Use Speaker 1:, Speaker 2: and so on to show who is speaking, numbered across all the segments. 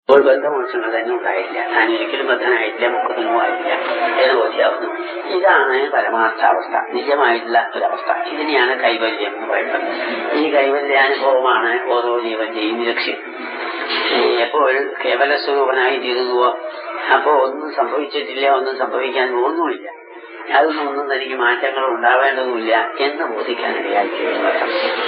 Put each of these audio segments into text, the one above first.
Speaker 1: അപ്പോൾ ബന്ധമോക്ഷങ്ങൾ തന്നെ ഉണ്ടായില്ല താൻ ഒരിക്കലും ബദ്ധനായിട്ടില്ല മുക്തനും ആയില്ല എന്ന് ബോധ്യാവുന്നു ഇതാണ് പരമാർത്ഥാവസ്ഥ നിജമായിട്ടുള്ള ഒരവസ്ഥ ഇതിനെയാണ് കൈവല്യം എന്ന് പറയുന്നത് ഈ കൈവല്യാനുഭവമാണ് ഓരോ ജീവന്റെയും ലക്ഷ്യം ഈ എപ്പോൾ കേവല സ്വരൂപനായി തീരുന്നുവോ അപ്പോ ഒന്നും സംഭവിച്ചിട്ടില്ല ഒന്നും സംഭവിക്കാൻ പോകുന്നുമില്ല അതൊന്നും ഒന്നും തനിക്ക് മാറ്റങ്ങൾ ഉണ്ടാവേണ്ടതുമില്ല എന്ന് ബോധിക്കാനിടയായി തീരുന്നത്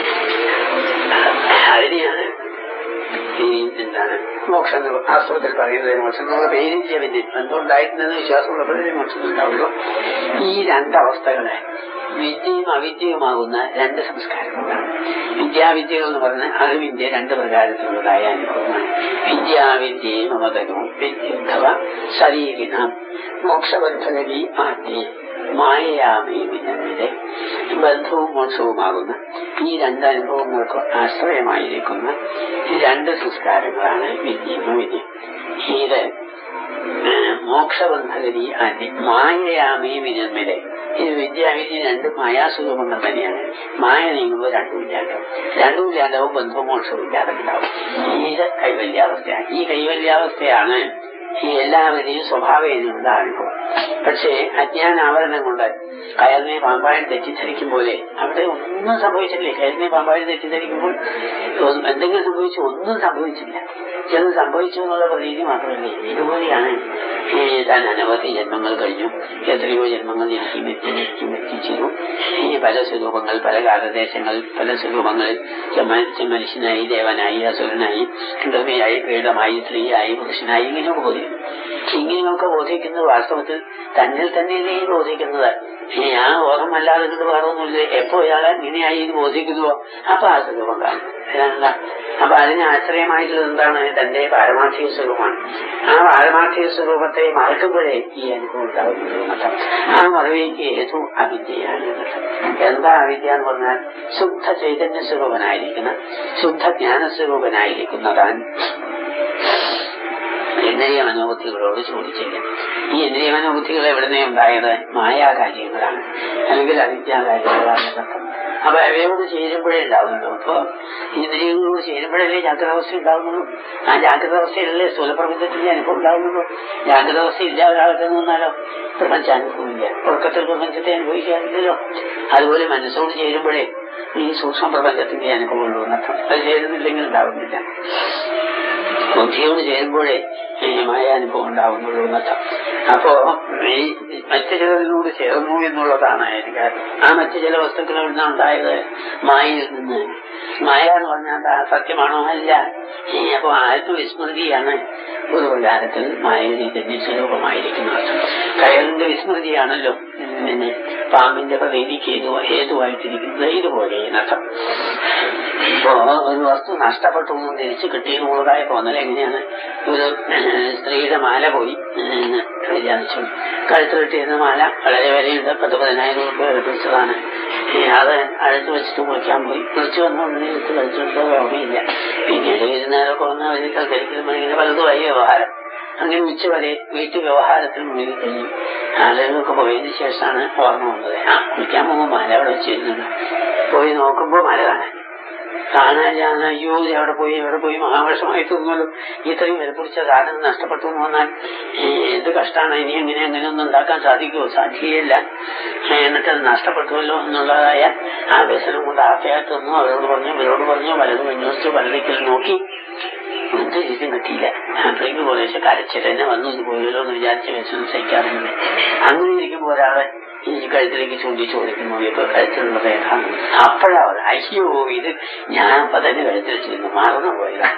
Speaker 1: അതിനെയാണ് ഈ എന്താണ് മോക്ഷം എന്ന് വാസ്തവത്തിൽ പറയുന്നത് മോക്ഷം എന്നുള്ള പേരില്ല പിന്നെ എന്തുണ്ടായിരുന്നത് വിശ്വാസമുള്ളപ്പോഴേ മോക്ഷം ഉണ്ടാവുള്ളൂ ഈ രണ്ടവസ്ഥകളെ വിദ്യയും അവിദ്യയുമാകുന്ന രണ്ട് സംസ്കാരങ്ങളാണ് വിദ്യാവിദ്യകൾ എന്ന് പറഞ്ഞാൽ അറിവിന്റെ രണ്ട് പ്രകാരത്തിലുള്ളതായ അനുഭവമാണ് വിദ്യാവിദ്യയും മമതനും വിദ്യുദ്ധവ ശരീരിനാം മോക്ഷബന്ധകരി ആദ്യ മായയാമേ വിനമിലെ ബന്ധവും മോക്ഷവുമാകുന്ന ഈ രണ്ട് അനുഭവങ്ങൾക്ക് ആശ്രയമായിരിക്കുന്ന ഈ രണ്ട് സംസ്കാരങ്ങളാണ് വിദ്യയും വിദ്യ ഇത് മോക്ഷബന്ധകരി ആദ്യ മായയാമേ വിനമിലെ ഇത് വിദ്യാവിദ്യ രണ്ട് മായാസുഖമണ്ണം തന്നെയാണ് മായ നീങ്ങുമ്പോൾ രണ്ടും ഇല്ലാണ്ടാവും രണ്ടും ഇല്ലാണ്ടാവും ബന്ധവും മോക്ഷവും ഇല്ലാതെ ഉണ്ടാവും ഇത് കൈവല്യാവസ്ഥയാണ് ഈ കൈവല്യാവസ്ഥയാണ് ഈ എല്ലാവരുടെയും സ്വഭാവത്തിനുള്ള അനുഭവം പക്ഷേ അജ്ഞാനാവരണം കൊണ്ട് കയറിനെ പാമ്പായി തെറ്റിദ്ധരിക്കും പോലെ അവിടെ ഒന്നും സംഭവിച്ചില്ലേ കയറിനെ പാമ്പായി തെറ്റിദ്ധരിക്കുമ്പോൾ എന്തെങ്കിലും സംഭവിച്ചു ഒന്നും സംഭവിച്ചില്ല ചെന്ന് സംഭവിച്ചു എന്നുള്ള പ്രതീതി മാത്രമല്ലേ ഇതുപോലെയാണ് താൻ അനവധി ജന്മങ്ങൾ കഴിഞ്ഞു എത്രയോ ജന്മങ്ങൾ എനിക്ക് മെത്തി മെത്തി മെത്തിച്ചിരുന്നു ഈ പല സ്വരൂപങ്ങൾ പല കാലദേശങ്ങൾ പല സ്വരൂപങ്ങൾ മനുഷ്യനായി ദേവനായി അസുരനായി കൃതമയായി പീഠമായി സ്ത്രീയായി പുരുഷനായി ഇങ്ങനെയൊക്കെ ബോധിക്കും ഇങ്ങനെയൊക്കെ ബോധിക്കുന്നത് വാസ്തവത്തിൽ തന്നിൽ തന്നെയല്ലേ ബോധിക്കുന്നത് ഞാൻ ഓർമ്മല്ലാതെ കൊണ്ട് വേറൊന്നുമില്ല എപ്പോ ഇയാളെ ഇങ്ങനെയായി ഇത് ബോധിക്കുന്നുവോ അപ്പൊ ആ സ്വരൂപം കാണും എന്താ അപ്പൊ അതിന് ആശ്രയമായിട്ടുള്ളത് എന്താണ് തന്റെ പാരമാർത്ഥിക സ്വരൂപമാണ് ആ പാരമാർത്ഥിക സ്വരൂപത്തെ മറക്കുമ്പോഴേ ഈ അനുഭവം ഉണ്ടാകുന്നത് ആ മറവിക്ക് ഏതു അവിദ്യയാണ് എന്താ അവിദ്യ എന്ന് പറഞ്ഞാൽ ശുദ്ധ ചൈതന്യ സ്വരൂപനായിരിക്കുന്ന ശുദ്ധ ജ്ഞാന സ്വരൂപനായിരിക്കുന്നതാൻ ഇന്ദ്രിയ മനോബുദ്ധികളോട് ചോദിച്ചില്ല ഈ ഇന്ദ്രിയ മനോബുദ്ധികൾ എവിടുന്നേ ഉണ്ടായത് മായാകാര്യങ്ങളാണ് അല്ലെങ്കിൽ അവിദ്യാകാര്യങ്ങളാണ് അർത്ഥം അപ്പൊ അവയോട് ചേരുമ്പോഴേ ഉണ്ടാവുന്നുള്ളൂ അപ്പൊ ഇന്ദ്രിയങ്ങളോട് ചേരുമ്പോഴല്ലേ ജാഗ്രതാവസ്ഥ ഉണ്ടാവുന്നുള്ളൂ ആ ജാഗ്രതാവസ്ഥയിലല്ലേ സ്ഥൂലപ്രപഞ്ചത്തിന്റെ അനുഭവം ഉണ്ടാവുന്നുള്ളൂ ജാഗ്രതാവസ്ഥ ഇല്ല ഒരാൾക്ക് നിന്നാലോ പ്രപഞ്ചാനുഭവം ഇല്ല ഉറക്കത്തിൽ പ്രപഞ്ചത്തെ അനുഭവിക്കാറില്ലല്ലോ അതുപോലെ മനസ്സോട് ചേരുമ്പോഴേ ഈ സൂക്ഷ്മ പ്രപഞ്ചത്തിന്റെ അനുഭവമുള്ളൂ എന്നർത്ഥം അത് ചേരുന്നില്ലെങ്കിൽ ഉണ്ടാവുന്നില്ല ബുദ്ധിയോട് ചേരുമ്പോഴേ മായ അനുഭവം ഉണ്ടാവുന്നുള്ളൂ എന്നർത്ഥം അപ്പോ ഈ മറ്റു ചിലതിനോട് ചേർന്നു എന്നുള്ളതാണ് അതിന് കാരണം ആ മറ്റു ചില വസ്തുക്കൾ എവിടുന്ന ഉണ്ടായത് മായയിൽ നിന്ന് മായ എന്ന് പറഞ്ഞാൽ സത്യമാണോ അല്ല അപ്പൊ ആത്മവിസ്മൃതിയാണ് ഒരു പ്രകാരത്തിൽ മായയുടെ തന്നെ സ്വരൂപമായിരിക്കുന്നത് കയറിന്റെ വിസ്മൃതിയാണല്ലോ പിന്നെ പാമ്പിന്റെ പ്രതീതിക്ക് ഏതു ഹേതുവായിട്ടിരിക്കുന്നത് ഇതുപോലെ എന്നർത്ഥം ഇപ്പോ ഒരു വസ്തു നഷ്ടപ്പെട്ടു എന്നും തിരിച്ചു കിട്ടിയെന്നുള്ളതായ തോന്നൽ എങ്ങനെയാണ് ഒരു സ്ത്രീയുടെ മാല പോയി വിചാരിച്ചു കഴുത്ത് കിട്ടിയിരുന്ന മാല വളരെ വിലയുണ്ട് പത്ത് പതിനായിരം രൂപ എടുപ്പിച്ചതാണ് അത് അഴുത്ത് വെച്ചിട്ട് കുളിക്കാൻ പോയി കുളിച്ചു വന്നുകൊണ്ട് എടുത്ത് കഴിച്ചിട്ട് ഓർമ്മയില്ല പിന്നീട് ഇരുന്നേരം കുറഞ്ഞ ഒരു ധരിക്കുമ്പോൾ ഇങ്ങനെ പലതുമായി വ്യവഹാരം അങ്ങനെ ഉച്ച വരെ വീട്ടു വ്യവഹാരത്തിൽ മുന്നിൽ കഴിഞ്ഞു ആളുകളൊക്കെ പോയതിനു ശേഷമാണ് ഓർമ്മ വന്നത് ആ കുളിക്കാൻ പോകുമ്പോൾ മല അവിടെ വെച്ചിരുന്നുണ്ട് പോയി നോക്കുമ്പോ മല കാണാൻ കാണാൻ അയ്യോ എവിടെ പോയി എവിടെ പോയി മഹാവർഷമായി തോന്നുമല്ലോ ഇത്രയും വിലപിടിച്ച സാധനം നഷ്ടപ്പെട്ടു എന്ന് വന്നാൽ എന്ത് കഷ്ടമാണ് ഇനി എങ്ങനെ അങ്ങനെയൊന്നും ഉണ്ടാക്കാൻ സാധിക്കുമോ സാധിക്കുകയില്ല എന്നിട്ട് അത് നഷ്ടപ്പെട്ടുവല്ലോ എന്നുള്ളതായ ആ വ്യസനം കൊണ്ട് ആഫയായിട്ടൊന്നും അവരോട് പറഞ്ഞു ഇവരോട് പറഞ്ഞു പലതും അന്വേഷിച്ചു പലതിക്കൽ നോക്കി എന്ത് രീതിയും കിട്ടിയില്ല അപ്പോഴേക്ക് പോലീസ് കരച്ചിട്ട് വന്നു ഇത് പോയല്ലോ എന്ന് വിചാരിച്ച് വ്യസനം സഹിക്കാറുണ്ട് അങ്ങനെ ഇരിക്കുമ്പോൾ ഒരാളെ ഈ കഴുത്തിലേക്ക് ചൂണ്ടി ചോദിക്കുന്നു ഇപ്പൊ കഴുത്തിലുള്ള ഏതാണ് അപ്പോഴാ അയ്യോ ഇത് ഞാൻ അപ്പൊ തന്നെ കഴുത്തിൽ വെച്ചിരുന്നു മറന്നു പോയതാ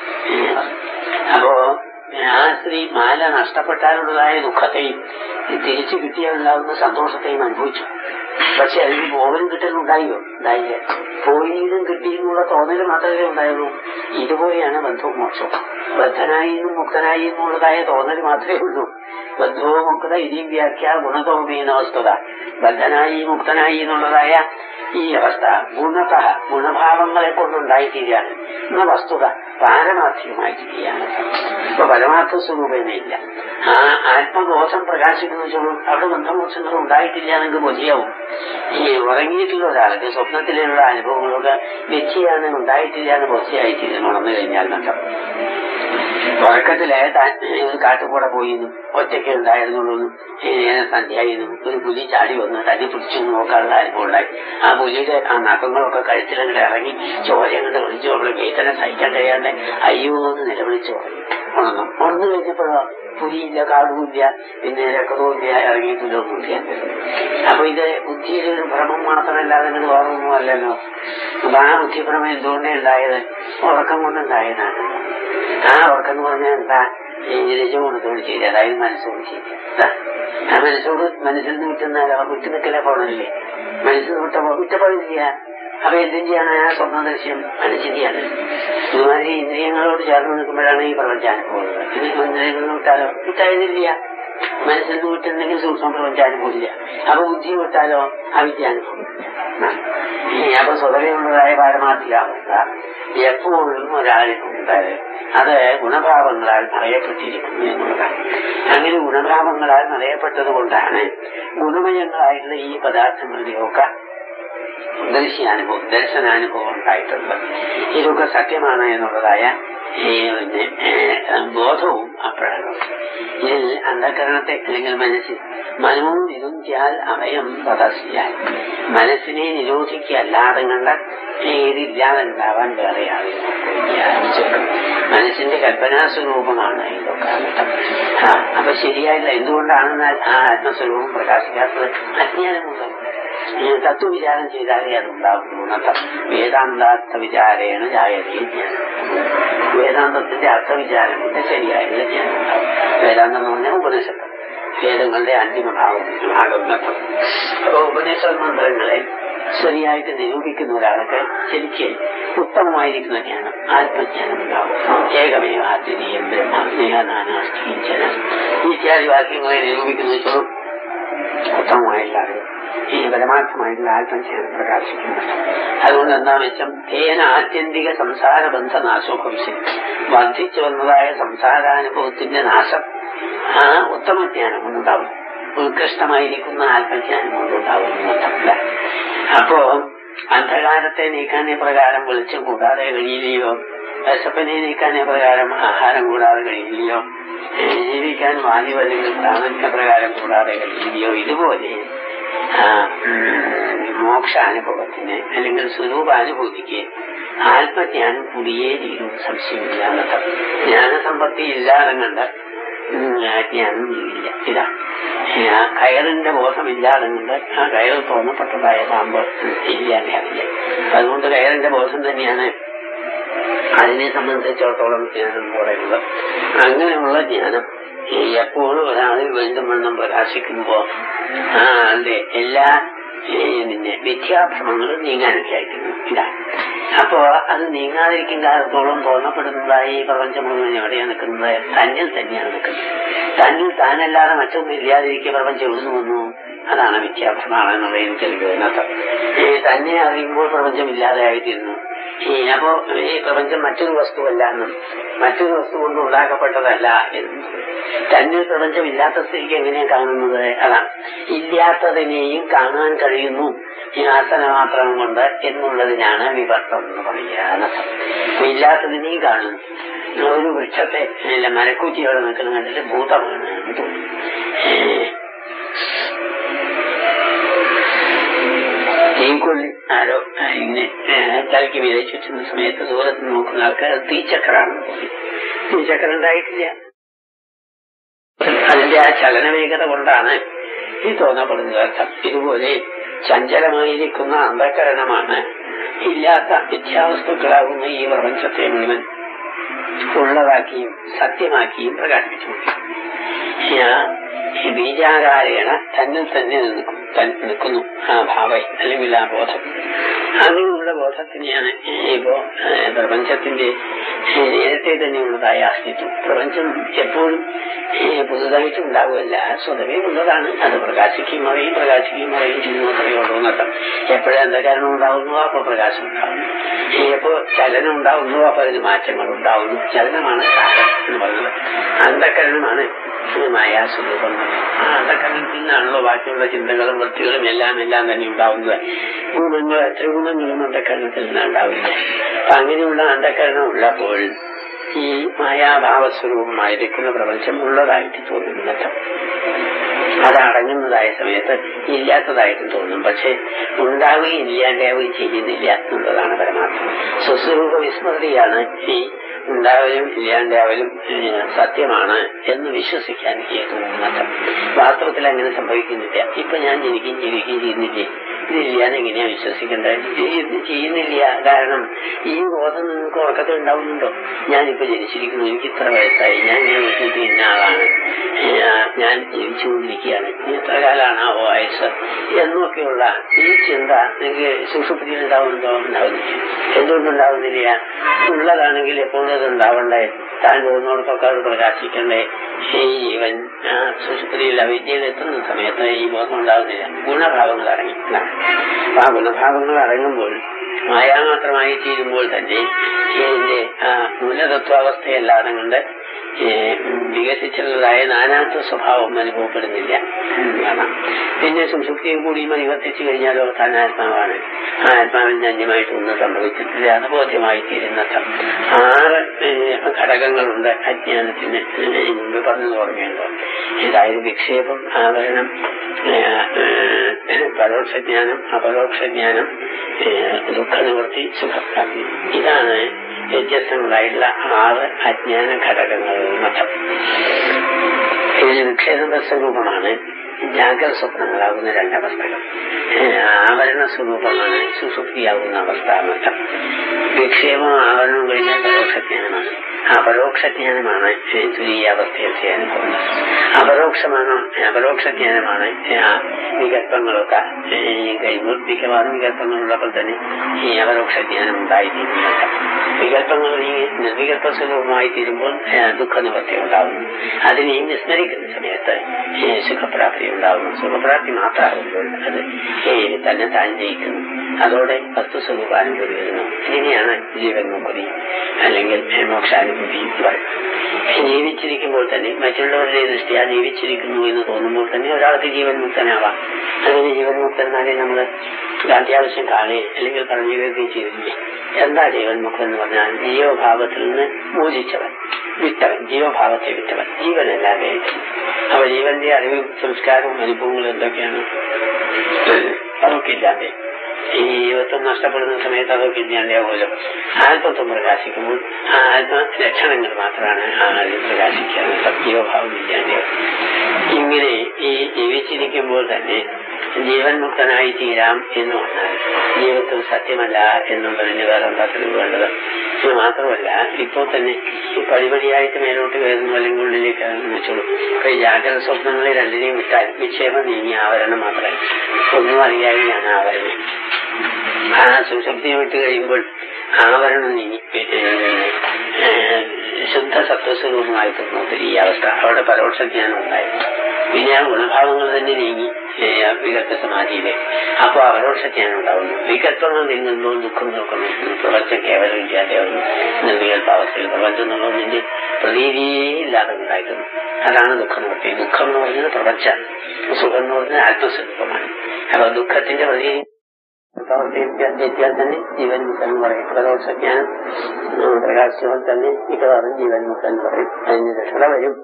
Speaker 1: അപ്പോ ആ സ്ത്രീ മാല നഷ്ടപ്പെട്ടാലുള്ളതായ ദുഃഖത്തെയും തിരിച്ചു കിട്ടിയാലുണ്ടാകുന്ന സന്തോഷത്തെയും അനുഭവിച്ചു പക്ഷെ അതിന് പോകലും കിട്ടലുണ്ടായോ ഉണ്ടായില്ല പോയിന്നും കിട്ടിയെന്നുള്ള തോന്നൽ മാത്രമേ ഉണ്ടായുള്ളൂ ഇതുപോലെയാണ് ബന്ധവും മോക്ഷവും ബദ്ധനായി എന്നും മുക്തനായി എന്നുള്ളതായ തോന്നൽ മാത്രമേ ഉള്ളൂ ബന്ധുവോ മുക്ത ഇനിയും വ്യാഖ്യ ഗുണതോമീന വസ്തുത ബദ്ധനായി മുക്തനായി എന്നുള്ളതായ ഈ അവസ്ഥ ഗുണത ഗുണഭാവങ്ങളെ കൊണ്ടുണ്ടായിത്തീരാണ് എന്ന വസ്തുത പാരമാർത്ഥികമായിത്തീരുകയാണ് ഇപ്പൊ പരമാർത്ഥ സ്വരൂപേനയില്ല ആ ആത്മബോധം പ്രകാശിക്കുന്ന ചുള്ളൂ അവിടെ ബന്ധമോക്ഷങ്ങൾ ഉണ്ടായിട്ടില്ല എന്നെങ്കിൽ ബോധ്യാവും ഈ ഉറങ്ങിയിട്ടുള്ള ഒരാൾക്ക് സ്വപ്നത്തിലുള്ള അനുഭവങ്ങളൊക്കെ വ്യക്തിയാണ് ഉണ്ടായിട്ടില്ല എന്ന് ബോധ്യമായിത്തീരുന്നു ഉണർന്നു കഴിഞ്ഞാൽ കണ്ടം ഉറക്കത്തിലെ താൻ ഒരു കാട്ടുകൂടെ പോയിരുന്നു ഒറ്റയ്ക്ക് ഉണ്ടായിരുന്നുള്ളൂ സന്ധ്യയായിരുന്നു ഒരു പുലി ചാടി വന്ന് തന്നെ പിടിച്ചു നോക്കാനുള്ള അനുഭവം ഉണ്ടായി ആ പുലിയുടെ ആ നഖങ്ങളൊക്കെ കഴുത്തിലങ്ങോട്ട് ഇറങ്ങി ചോര അങ്ങോട്ട് വിളിച്ചു അവളെ വേദന സഹിക്കാൻ കഴിയാണ്ട് അയ്യോ എന്ന് നിലവിളിച്ചു ഉണർന്നു ഉണർന്നു കഴിഞ്ഞപ്പോഴോ പുലിയില്ല കാടുമില്ല പിന്നെ രക്തവുമില്ല ഇറങ്ങിയിട്ടില്ലൊന്നുമില്ല അപ്പൊ ഇത് ബുദ്ധിയുടെ ഒരു ഭ്രമം മാത്രമല്ലാതെ നിങ്ങൾ വേറൊന്നും അല്ലല്ലോ അപ്പൊ ആ ബുദ്ധിഭ്രമം എന്തുകൊണ്ടേ ഉണ്ടായത് ഉറക്കം കൊണ്ടുണ്ടായതാണ് ആ ഉറക്കം എന്ന് പറഞ്ഞാൽ എന്താ രജഗുണത്തോട് ചെയ്ത് അതായത് മനസ്സോട് ചെയ്ത് ആ മനസ്സോട് മനസ്സിൽ നിന്ന് വിട്ടുന്ന വിട്ടു നിൽക്കലേ പോണല്ലേ മനസ്സിൽ വിട്ട വിട്ടപ്പോഴില്ല അപ്പൊ എന്തും ചെയ്യാണ് ആ സ്വപ്നദർശ്യം മനസ്സിനെയാണ് ഇതുമാതിരി ഇന്ദ്രിയങ്ങളോട് ചേർന്ന് നിൽക്കുമ്പോഴാണ് ഈ പ്രപഞ്ചാനുഭവം ഇന്ദ്രിയങ്ങൾ വിട്ടാലോ വിട്ടായിരുന്നില്ല മനസ്സിൽ നിന്ന് വിട്ടുണ്ടെങ്കിൽ സൂക്ഷ്മ പ്രപഞ്ചാനുഭവം ഇല്ല അപ്പൊ ബുദ്ധി വിട്ടാലോ അവിദ്യാനുഭവം അപ്പൊ സ്വതവേയുള്ളതായ പാരമാർത്ഥികാവസ്ഥ എപ്പോഴും ഒരാളിനുണ്ട് അത് ഗുണഭാവങ്ങളാൽ നിറയപ്പെട്ടിരിക്കുന്നു എന്നുള്ളതാണ് അങ്ങനെ ഗുണഭാവങ്ങളാൽ നിറയപ്പെട്ടത് കൊണ്ടാണ് ഗുണമയങ്ങളായിട്ടുള്ള ഈ പദാർത്ഥങ്ങളുടെയൊക്കെ ദർശനാനുഭവം ദർശനാനുഭവം ഉണ്ടായിട്ടുള്ളത് ഇതൊക്കെ സത്യമാണ് എന്നുള്ളതായ പിന്നെ ബോധവും അപ്പോഴാണ് ഇതിൽ അന്ധകരണത്തെ അല്ലെങ്കിൽ മനസ്സിൽ മനവും നിരുന്ധ്യാൽ അഭയം തദസ്യാൽ മനസ്സിനെ നിരോധിക്കല്ലാതെ കണ്ട ഇതില്ലാതെ ഉണ്ടാവാൻ വേറെ യാതൊരു മനസ്സിന്റെ കൽപ്പനാസ്വരൂപമാണ് ഇതൊക്കെ ആ അപ്പൊ ശരിയായില്ല എന്തുകൊണ്ടാണെന്നാൽ ആ ആത്മസ്വരൂപം പ്രകാശിക്കാത്തത് അജ്ഞാനമുള്ളത് തത്വവിചാരം ചെയ്താലേ അതുണ്ടാകുന്നു എന്നർത്ഥം വേദാന്താർത്ഥ വിചാരേണ ജായതേ ജ്ഞാനം വേദാന്തത്തിന്റെ അർത്ഥവിചാരം കൊണ്ട് ശരിയായിട്ടുള്ള ജ്ഞാനം ഉണ്ടാവും വേദാന്തം എന്ന് പറഞ്ഞാൽ ഉപനിഷത്ത് വേദങ്ങളുടെ അന്തിമ ഭാഗം ഭാഗം എന്നർത്ഥം അപ്പൊ ഉപനിഷത് മന്ത്രങ്ങളെ ശരിയായിട്ട് നിരൂപിക്കുന്ന ഒരാൾക്ക് ശരിക്ക് ഉത്തമമായിരിക്കുന്ന ജ്ഞാനം ആത്മജ്ഞാനം ഉണ്ടാവും ഏകമേവ ആദ്യം ബ്രഹ്മസ്നേഹനാനാസ്തി ഇത്യാദി വാക്യങ്ങളെ നിരൂപിക്കുന്ന വെച്ചോളും ഉത്തമമായിട്ടുള്ള അറിവ് ഈ പരമാർത്ഥമായിട്ടുള്ള ആത്മജ്ഞാനം പ്രകാശിക്കുന്നുണ്ട് അതുകൊണ്ട് എന്താ വെച്ചാൽ തേന ആത്യന്തിക സംസാര ബന്ധ നാശോ ഭവിഷ്യം വർദ്ധിച്ചു വന്നതായ സംസാരാനുഭവത്തിന്റെ നാശം ആ ഉത്തമജ്ഞാനം കൊണ്ടുണ്ടാവും ഉത്കൃഷ്ടമായിരിക്കുന്ന ആത്മജ്ഞാനം കൊണ്ടുണ്ടാവും അപ്പോ അന്ധകാരത്തെ നീക്കാൻ പ്രകാരം വെളിച്ചം കൂടാതെ കഴിയില്ലയോ വിശപ്പിനെ നീക്കാൻ പ്രകാരം ആഹാരം കൂടാതെ കഴിയില്ലയോ ജീവിക്കാൻ വായു അല്ലെങ്കിൽ പ്രാണന്റെ പ്രകാരം കൂടാതെ കഴിയില്ലയോ ഇതുപോലെ മോക്ഷാനുഭവത്തിന് അല്ലെങ്കിൽ സ്വരൂപാനുഭൂതിക്ക് ആത്മജ്ഞാനം കൂടിയേ തീരും സംശയമില്ലാതെ ജ്ഞാനസമ്പത്തി ഇല്ലാതെ കണ്ട് ജ്ഞാനം ഇല്ല ഇതാ ആ കയറിന്റെ ബോധമില്ലാതെ കൊണ്ട് ആ കയർ തോന്നപ്പെട്ടതായ പാമ്പ് ഇല്ലാതെ അറിയില്ല അതുകൊണ്ട് കയറിന്റെ ബോധം തന്നെയാണ് അതിനെ സംബന്ധിച്ചിടത്തോളം ജ്ഞാനം എന്ന് പറയുന്നത് അങ്ങനെയുള്ള ജ്ഞാനം എപ്പോഴും ഒരാളിൽ വീണ്ടും വണ്ണം പ്രകാശിക്കുമ്പോ ആ അതെ എല്ലാ പിന്നെ വിദ്യാഭ്രമങ്ങളും നീങ്ങാനൊക്കെ അയക്കുന്നു ഇതാണ് അപ്പോ അത് നീങ്ങാതിരിക്കും കാലത്തോളം തോന്നപ്പെടുന്നതായി ഈ പ്രപഞ്ചം മുഴുവൻ എവിടെയാണ് നിൽക്കുന്നത് തന്നിൽ തന്നെയാണ് നിൽക്കുന്നത് തന്നിൽ താനല്ലാതെ മറ്റൊന്നും ഇല്ലാതിരിക്കുക പ്രപഞ്ചം എവിടുന്ന് വന്നു അതാണ് വിദ്യാഭ്രമാണ് എന്നുള്ള എനിക്ക് ഇതിനകത്ത് തന്നെ അറിയുമ്പോൾ പ്രപഞ്ചം ഇല്ലാതെ ആയിത്തീരുന്നു അപ്പോ ഈ പ്രപഞ്ചം മറ്റൊരു വസ്തുവല്ല എന്നും മറ്റൊരു വസ്തു കൊണ്ട് ഉണ്ടാക്കപ്പെട്ടതല്ല എന്നും തന്നിൽ പ്രപഞ്ചം ഇല്ലാത്ത സ്ഥിതിക്ക് എങ്ങനെയാ കാണുന്നത് അതാണ് ഇല്ലാത്തതിനെയും കാണാൻ കഴിയുന്നു ഈ ആസന മാത്രം കൊണ്ട് എന്നുള്ളതിനാണ് വിവർത്തം എന്ന് പറയുക ഇല്ലാത്തതിനെയും കാണുന്നു ഒരു വൃക്ഷത്തെ അല്ല മരക്കൂറ്റിയോടെ നിൽക്കുന്ന കണ്ടിട്ട് ഭൂതമാണ് എന്ന് തോന്നുന്നു തീക്കൊള്ളി ആരോ ഇങ്ങനെ തലയ്ക്ക് മീതെ ചുറ്റുന്ന സമയത്ത് ദൂരത്ത് നോക്കുന്ന ആൾക്കാർ തീച്ചക്രാണെന്ന് തോന്നി തീച്ചക്രം ഉണ്ടായിട്ടില്ല അതിന്റെ ആ ചലനവേഗത കൊണ്ടാണ് ഈ തോന്നപ്പെടുന്നത് അർത്ഥം ഇതുപോലെ ചഞ്ചലമായിരിക്കുന്ന അന്ധകരണമാണ് ഇല്ലാത്ത മിഥ്യാവസ്തുക്കളാകുന്ന ഈ പ്രപഞ്ചത്തെ മുഴുവൻ ഉള്ളതാക്കിയും സത്യമാക്കിയും പ്രകാശിപ്പിച്ചു ബീജാകാരേണ തന്നിൽ തന്നെ നിൽക്കും നിൽക്കുന്നു ആ ഭാവ അല്ലെങ്കിൽ ആ ബോധം അങ്ങനെയുള്ള ബോധത്തിനെയാണ് ഇപ്പോ പ്രപഞ്ചത്തിന്റെ നേരത്തെ തന്നെയുള്ളതായ അസ്തിത്വം പ്രപഞ്ചം എപ്പോഴും പുതുതായിട്ട് ഉണ്ടാവുകയല്ല സ്വതവേ ഉള്ളതാണ് അത് പ്രകാശിക്കുകയും മറയും പ്രകാശിക്കുകയും മറയും ചെയ്യുന്നു അത്രയേ ഉള്ളൂ എന്നർത്ഥം എപ്പോഴും അന്ധകാരണം ഉണ്ടാവുന്നു അപ്പോൾ പ്രകാശം ഉണ്ടാവുന്നു എപ്പോ ചലനം ഉണ്ടാവുന്നു അപ്പോൾ അതിന് മാറ്റങ്ങൾ ഉണ്ടാവുന്നു ചലനമാണ് കാലം എന്ന് പറയുന്നത് അന്ധകരണമാണ് മായാസ്വരൂപം ആ അന്ധകരണത്തിൽ നിന്നാണല്ലോ ബാക്കിയുള്ള ചിന്തകളും വൃത്തികളും എല്ലാം എല്ലാം തന്നെ ഉണ്ടാവുന്നത് ഗുണങ്ങൾ ത്രിഗുണങ്ങളും അന്ധകരണത്തിൽ നിന്നാണ് ഉണ്ടാവില്ല അപ്പൊ അങ്ങനെയുള്ള അന്ധകരണം ഉള്ളപ്പോൾ ഈ മായാഭാവസ്വരൂപമായിരിക്കുന്ന പ്രപഞ്ചം ഉള്ളതായിട്ട് തോന്നുന്നത് അത് അടങ്ങുന്നതായ സമയത്ത് ഇല്ലാത്തതായിട്ടും തോന്നും പക്ഷെ ഉണ്ടാവുകയും ഇല്ലാണ്ടാവുകയും ചെയ്യുന്നില്ല എന്നുള്ളതാണ് പരമാർത്ഥം സ്വസ്വരൂപ വിസ്മൃതിയാണ് ഈ ഉണ്ടാവലും ഇല്ലാണ്ടാവലും ഏഹ്, സത്യമാണ് എന്ന് വിശ്വസിക്കാൻ ഹേതുന്നത് വാസ്തവത്തിൽ അങ്ങനെ സംഭവിക്കുന്നില്ല ഇപ്പൊ ഞാൻ ജനിക്കുകയും ജീവിക്കുകയും ചെയ്യുന്നില്ലേ ഇതില്ലാന്ന് എങ്ങനെയാ വിശ്വസിക്കേണ്ടത് ഇത് ചെയ്യുന്നില്ല കാരണം ഈ ബോധം നിങ്ങൾക്ക് ഉറക്കത്തിൽ ഉണ്ടാവുന്നുണ്ടോ ഞാനിപ്പോ ജനിച്ചിരിക്കുന്നു എനിക്ക് ഇത്ര വയസ്സായി ഞാൻ ഇങ്ങനെ വീട്ടിൽ ഇന്ന ആളാണ് ഏഹ്, ഞാൻ ജീവിച്ചുകൊണ്ടിരിക്കുകയാണ് ഇനി എത്ര കാലമാണ് ആ വയസ്സ് എന്നൊക്കെയുള്ള ഈ ചിന്ത നിങ്ങൾക്ക് സുഷുപ്തിയിൽ ഉണ്ടാവുന്നുണ്ടോ ഉണ്ടാവുന്നില്ല എന്തുകൊണ്ടുണ്ടാവുന്നില്ല ഉള്ളതാണെങ്കിൽ എപ്പോഴും അത് ഉണ്ടാവണ്ടേ താൻ പോകുന്നവർക്കൊക്കെ അത് പ്രകാശിക്കണ്ടേ ഈ ജീവൻ ആ സുഷുപ്തിയിൽ അവിദ്യയിൽ എത്തുന്ന സമയത്ത് ഈ ബോധം ഉണ്ടാവുന്നില്ല ഗുണഭാവങ്ങൾ അടങ്ങി അപ്പൊ ആ ഗുണഭാവങ്ങൾ അടങ്ങുമ്പോൾ മായാമാത്രമായി തീരുമ്പോൾ തന്നെ ഇതിന്റെ ആ മൂലതത്വാവസ്ഥയല്ലാതെ കൊണ്ട് ഏഹ്, വികസിച്ചിട്ടുള്ളതായ നാനാത്വ സ്വഭാവം അനുഭവപ്പെടുന്നില്ല എന്നാണ് പിന്നെ സുഷുപ്തിയും കൂടി പരിവർത്തിച്ചു കഴിഞ്ഞാലോ താൻ ആത്മാവാണ് ആ ആത്മാവിന് അന്യമായിട്ട് ഒന്നും സംഭവിച്ചിട്ടില്ല അത് ബോധ്യമായി തീരുന്നത് ആറ് ഏഹ്, ഘടകങ്ങളുണ്ട് അജ്ഞാനത്തിന് ഏഹ്, മുമ്പ് പറഞ്ഞത് ഓർമ്മയുണ്ടോ അതായത് വിക്ഷേപം ആവരണം ഏഹ്, ഏഹ്, പരോക്ഷജ്ഞാനം അപരോക്ഷജ്ഞാനം ഏഹ്, ദുഃഖനിവൃത്തി സുഖപ്രാപ്തി ഇതാണ് വ്യത്യസ്തങ്ങളായിട്ടുള്ള ആറ് അജ്ഞാന ഘടകങ്ങൾ മതം ഇതിൽ വിക്ഷേപ സ്വരൂപമാണ് ജാഗ്രത സ്വപ്നങ്ങളാകുന്ന രണ്ടവസ്ഥകൾ ഏഹ് ആവരണ സ്വരൂപമാണ് സുസുപ്തിയാകുന്ന അവസ്ഥ മതം വിക്ഷേപം ആവരണം കഴിഞ്ഞാൽ പരോക്ഷജ്ഞാനമാണ് അപരോക്ഷജ്ഞാനമാണ് തുരീയാവസ്ഥയിൽ ചെയ്യാൻ പോകുന്നത് അപരോക്ഷമാണോ അപരോക്ഷജ്ഞാനമാണ് ആ വികല്പങ്ങളൊക്കെ ഈ കഴിയുമ്പോൾ മിക്കവാറും വികല്പങ്ങളുള്ളപ്പോൾ തന്നെ ഈ അപരോക്ഷജ്ഞാനം ഉണ്ടായിത്തീരുന്നത് വികല്പങ്ങൾ ഈ നിർവികല്പ സ്വരൂപമായി തീരുമ്പോൾ ദുഃഖ നിവൃത്തി ഉണ്ടാകുന്നു അതിനെയും വിസ്മരിക്കുന്ന സമയത്ത് ഈ സുഖപ്രാപ്തി ഉണ്ടാകുന്നു സുഖപ്രാപ്തി മാത്രമാകുമ്പോൾ അത് ഈ തന്നെ താൻ ജയിക്കുന്നു അതോടെ വസ്തുസ്വരൂപാനുഭൂതി വരുന്നു ഇങ്ങനെയാണ് ജീവൻ മുക്തി അല്ലെങ്കിൽ മോക്ഷാനുഭൂതി എന്ന് പറയുന്നത് ജീവിച്ചിരിക്കുമ്പോൾ തന്നെ മറ്റുള്ളവരുടെ ദൃഷ്ടിയാ ജീവിച്ചിരിക്കുന്നു എന്ന് തോന്നുമ്പോൾ തന്നെ ഒരാൾക്ക് ജീവൻ മുക്തനാവാം അങ്ങനെ ജീവൻ മുക്തന്മാരെ നമ്മൾ അത്യാവശ്യം കാണുകയും അല്ലെങ്കിൽ പറഞ്ഞു കേൾക്കുകയും ചെയ്തില്ലേ എന്താ ജീവൻ മുക്തൻ എന്ന് പറഞ്ഞാൽ ജീവഭാവത്തിൽ നിന്ന് മോചിച്ചവൻ വിട്ടവൻ ജീവഭാവത്തെ വിട്ടവൻ ജീവനല്ലാതെ അപ്പൊ ജീവന്റെ അറിവും സംസ്കാരവും അനുഭവങ്ങളും എന്തൊക്കെയാണ് അതൊക്കെ ഇല്ലാതെ ഈ ജീവത്വം നഷ്ടപ്പെടുന്ന സമയത്ത് അതൊക്കെ ഇല്ലാണ്ടാവുമല്ലോ ആത്മത്വം പ്രകാശിക്കുമ്പോൾ ആ ആത്മ ലക്ഷണങ്ങൾ മാത്രമാണ് ആ അതിൽ പ്രകാശിക്കുക ജീവഭാവം ഇല്ലാണ്ടാവും ഇങ്ങനെ ഈ ജീവിച്ചിരിക്കുമ്പോൾ തന്നെ ജീവൻ മുക്തനായി തീരാം എന്ന് പറഞ്ഞാൽ ജീവിതത്തിൽ സത്യമല്ല എന്നുള്ളതിന് വേറെ എന്താ തെളിവ് വേണ്ടത് ഇത് മാത്രമല്ല ഇപ്പോൾ തന്നെ ഈ പടിപടിയായിട്ട് മേലോട്ട് കയറുന്നു അല്ലെങ്കിൽ ഉള്ളിലേക്ക് വെച്ചോളൂ ഇപ്പൊ ഈ ജാഗ്രത സ്വപ്നങ്ങളെ രണ്ടിനെയും വിട്ടാൽ വിക്ഷേപം നീങ്ങി ആവരണം മാത്രമേ ഒന്നും അറിയാതെയാണ് ആവരണം ആ സുശക്തിയെ വിട്ട് കഴിയുമ്പോൾ ആവരണം നീങ്ങി ഏഹ്, ശുദ്ധ സത്വസ്വരൂപമായി തോന്നുന്നത് ഈ അവസ്ഥ അവിടെ പരോക്ഷ ജ്ഞാനം ഉണ്ടായി പിന്നെ ആ ഗുണഭാവങ്ങൾ തന്നെ നീങ്ങി ഏഹ്, വികല്പ സമാധിയിലെ അപ്പൊ അപരോക്ഷ ജ്ഞാനം ഉണ്ടാവുന്നു വികല്പങ്ങൾ നീങ്ങുമ്പോൾ ദുഃഖം നോക്കുന്നു പ്രപഞ്ചം കേവലം ഇല്ലാതെയാവുന്നു നിർവികല്പാവസ്ഥയിൽ പ്രപഞ്ചം എന്നുള്ളതിന്റെ പ്രതീതിയേ ഇല്ലാതെ ഉണ്ടായിരുന്നു അതാണ് ദുഃഖം എന്ന് പറയുന്നത് ദുഃഖം എന്ന് പറയുന്നത് പ്രപഞ്ചമാണ് സുഖം എന്ന് പറയുന്നത് ആത്മസ്വരൂപമാണ് അപ്പൊ ദുഃഖത്തിന്റെ പ്രതീതി പ്രവർത്തിക്കാൻ തന്നെ ജീവൻ മുക്തൻ എന്ന് പറയും പ്രദോഷജ്ഞാനം പ്രകാശിച്ചവൻ തന്നെ മിക്കവാറും ജീവൻ മുക്തൻ എന്ന് പറയും അതിന് രക്ഷണ വരും